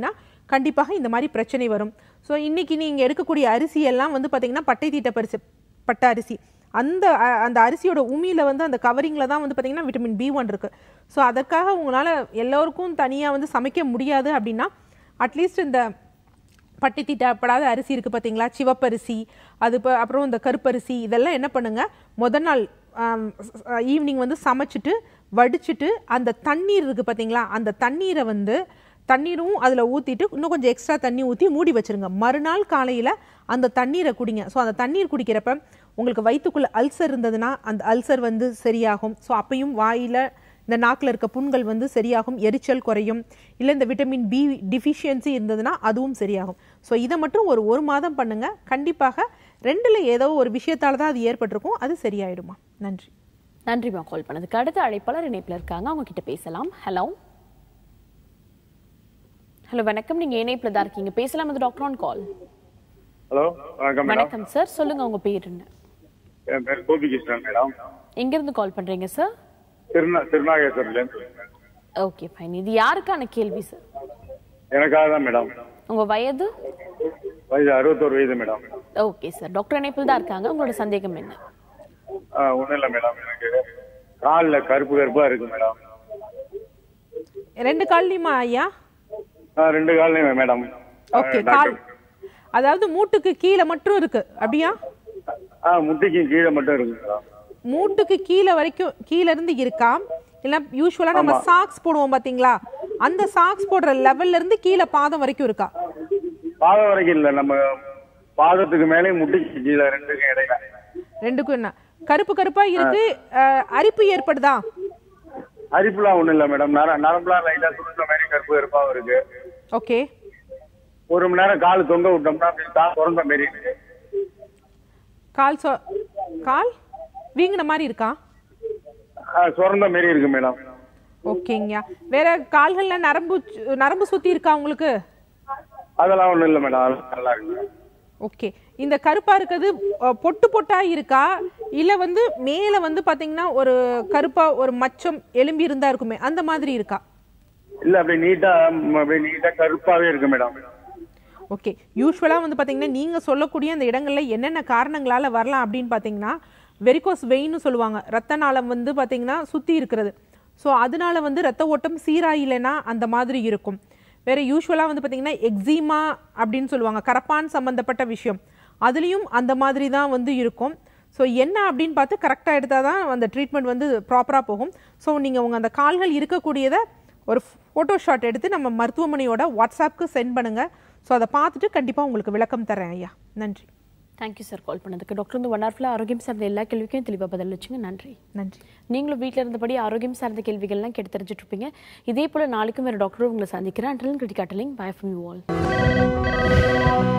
கண்டிப்பாக இந்த மாதிரி பிரச்சனை வரும் ஸோ இன்னைக்கு நீங்கள் எடுக்கக்கூடிய அரிசி எல்லாம் வந்து பார்த்தீங்கன்னா பட்டை தீட்ட பரிசு பட்ட அரிசி அந்த அ- அந்த அரிசியோட உமியில வந்து அந்த கவரிங்கில் தான் வந்து பார்த்தீங்கன்னா விட்டமின் பி ஒன் இருக்குது ஸோ அதற்காக உங்களால் எல்லோருக்கும் தனியாக வந்து சமைக்க முடியாது அப்படின்னா அட்லீஸ்ட் இந்த பட்டி தீட்டப்படாத அரிசி இருக்குது பார்த்தீங்களா சிவப்பரிசி அது இப்போ அப்புறம் இந்த கருப்பரிசி இதெல்லாம் என்ன பண்ணுங்க முத நாள் ஈவினிங் வந்து சமைச்சிட்டு வடிச்சிட்டு அந்த தண்ணீர் இருக்குது பார்த்தீங்களா அந்த தண்ணீரை வந்து தண்ணீரும் அதில் ஊற்றிட்டு இன்னும் கொஞ்சம் எக்ஸ்ட்ரா தண்ணி ஊற்றி மூடி வச்சிருங்க மறுநாள் காலையில் அந்த தண்ணீரை குடிங்க ஸோ அந்த தண்ணீர் குடிக்கிறப்ப உங்களுக்கு வயிற்றுக்குள்ள அல்சர் இருந்ததுன்னா அந்த அல்சர் வந்து சரியாகும் ஸோ அப்பையும் வாயில் இந்த நாக்கில் இருக்க புண்கள் வந்து சரியாகும் எரிச்சல் குறையும் இல்லை இந்த விட்டமின் பி டிஃபிஷியன்சி இருந்ததுன்னா அதுவும் சரியாகும் ஸோ இதை மட்டும் ஒரு ஒரு மாதம் பண்ணுங்க கண்டிப்பாக ரெண்டில் ஏதோ ஒரு விஷயத்தால தான் அது ஏற்பட்டிருக்கும் அது சரியாயிடுமா நன்றி நன்றிமா கால் பண்ணதுக்கு அடுத்த அழைப்பாளர் இணைப்புல இருக்காங்க அவங்க கிட்ட பேசலாம் ஹலோ ஹலோ வணக்கம் நீங்க இணைப்புல தான் இருக்கீங்க பேசலாம் அது டாக்டர் ஆன் கால் ஹலோ வணக்கம் மேடம் வணக்கம் சார் சொல்லுங்க உங்க பேர் என்ன என் பேர் கோபிகிருஷ்ணன் மேடம் எங்க இருந்து கால் பண்றீங்க சார் திருநா திருநாகேஸ்வரிலேருந்து ஓகே ஃபைன் இது யாருக்கான கேள்வி சார் எனக்காக தான் மேடம் உங்க வயது வயது அறுபத்தோரு வயது மேடம் ஓகே சார் டாக்டர் இணைப்பில் தான் இருக்காங்க உங்களோட சந்தேகம் என்ன ஒன்றும் இல்லை மேடம் எனக்கு காலில் கருப்பு கருப்பாக இருக்கு மேடம் ரெண்டு கால்லையுமா ஐயா ஆ, ரெண்டு கால்லையும் மேடம் ஓகே கால் அதாவது மூட்டுக்கு கீழே மட்டும் இருக்கு அப்படியா ஆ முட்டிக்கு கீழே மட்டும் இருக்கு மேடம் மூட்டுக்கு கீழே வரைக்கும் கீழே இருந்து இருக்கா இல்ல யூஸ்வலா நம்ம ஆமா. சாக்ஸ் போடுவோம் பாத்தீங்களா அந்த சாக்ஸ் போடுற லெவல்ல இருந்து கீழே பாதம் வரைக்கும் இருக்கா பாதம் வரைக்கும் இல்லை நம்ம பாதத்துக்கு மேலே முட்டிக்கு கீழே ரெண்டுக்கும் இடையில ரெண்டுக்கும் என்ன கருப்பு கருப்பா இருக்கு அஹ், அரிப்பு ஏற்படுதா அரிப்புலாம் ஒன்றும் இல்லை மேடம் நர நரம்புலாம் லைட்டாக சுருட்ட மாதிரி கருப்பு கருப்பாகவும் இருக்கு ஓகே ஒரு மணி நேரம் கால் தொங்க விட்டோம்னா அப்படியே கால் திறந்த மாதிரி இருக்கு கால் சொ கால் வீங்கின மாதிரி இருக்கா ஆ, சுரந்த மாதிரி இருக்கு மேடம் ஓகேங்கய்யா வேற கால்கள்ல நரம்பு சு- நரம்பு சுத்தி இருக்கா உங்களுக்கு அதெல்லாம் ஒன்றும் இல்லை மேடம் அதெல்லாம் நல்லா இருக்கு ஓகே இந்த கருப்பா இருக்கிறது அஹ், பொட்டு பொட்டா இருக்கா இல்ல வந்து மேல வந்து பாத்தீங்கன்னா ஒரு கருப்பா ஒரு மச்சம் எலும்பி இருந்தா இருக்குமே அந்த மாதிரி இருக்கா இல்ல அப்படியே நீட்டா ம், அப்படியே நீட்டா கருப்பாவே இருக்கு மேடம் ஓகே யூஸ்வலாக வந்து பார்த்தீங்கன்னா நீங்கள் சொல்லக்கூடிய அந்த இடங்களில் என்னென்ன காரணங்களால் வரலாம் அப்படின்னு பார்த்தீங்கன்னா வெரிகோஸ் வெயின்னு சொல்லுவாங்க ரத்த நாளம் வந்து பார்த்தீங்கன்னா சுற்றி இருக்கிறது ஸோ அதனால வந்து ரத்த ஓட்டம் சீராக இல்லைன்னா அந்த மாதிரி இருக்கும் வேற யூஸ்வலாக வந்து பார்த்தீங்கன்னா எக்ஸிமா அப்படின்னு சொல்லுவாங்க கரப்பான் சம்மந்தப்பட்ட விஷயம் அதுலேயும் அந்த மாதிரி தான் வந்து இருக்கும் ஸோ என்ன அப்படின்னு பார்த்து கரெக்டாக எடுத்தால் தான் அந்த ட்ரீட்மெண்ட் வந்து ப்ராப்பராக போகும் ஸோ நீங்கள் உங்கள் அந்த கால்கள் இருக்கக்கூடியதை ஒரு ஃபோட்டோ ஷாட் எடுத்து நம்ம மருத்துவமனையோட வாட்ஸ்அப்க்கு சென்ட் பண்ணுங்க ஸோ அதை பார்த்துட்டு கண்டிப்பாக உங்களுக்கு விளக்கம் தரேன் ஐயா நன்றி தேங்க்யூ சார் கால் பண்ணதுக்கு டாக்டர் வந்து ஒன் ஹவர்ல ஆரோக்கியம் சார்ந்த எல்லா கேள்விக்கும் தெளிவாக பதில் வச்சுங்க நன்றி நன்றி நீங்களும் வீட்டில் இருந்தபடி ஆரோக்கியம் சார்ந்த கேள்விகள்லாம் கேட்டு தெரிஞ்சுட்டு இருப்பீங்க இதே போல நாளைக்கும் வேறு டாக்டரும் உங்களை சந்திக்கிறேன் அண்டலன் கிரிட்டிகாட்டலிங் பை ஃப்ரம் யூ ஆல்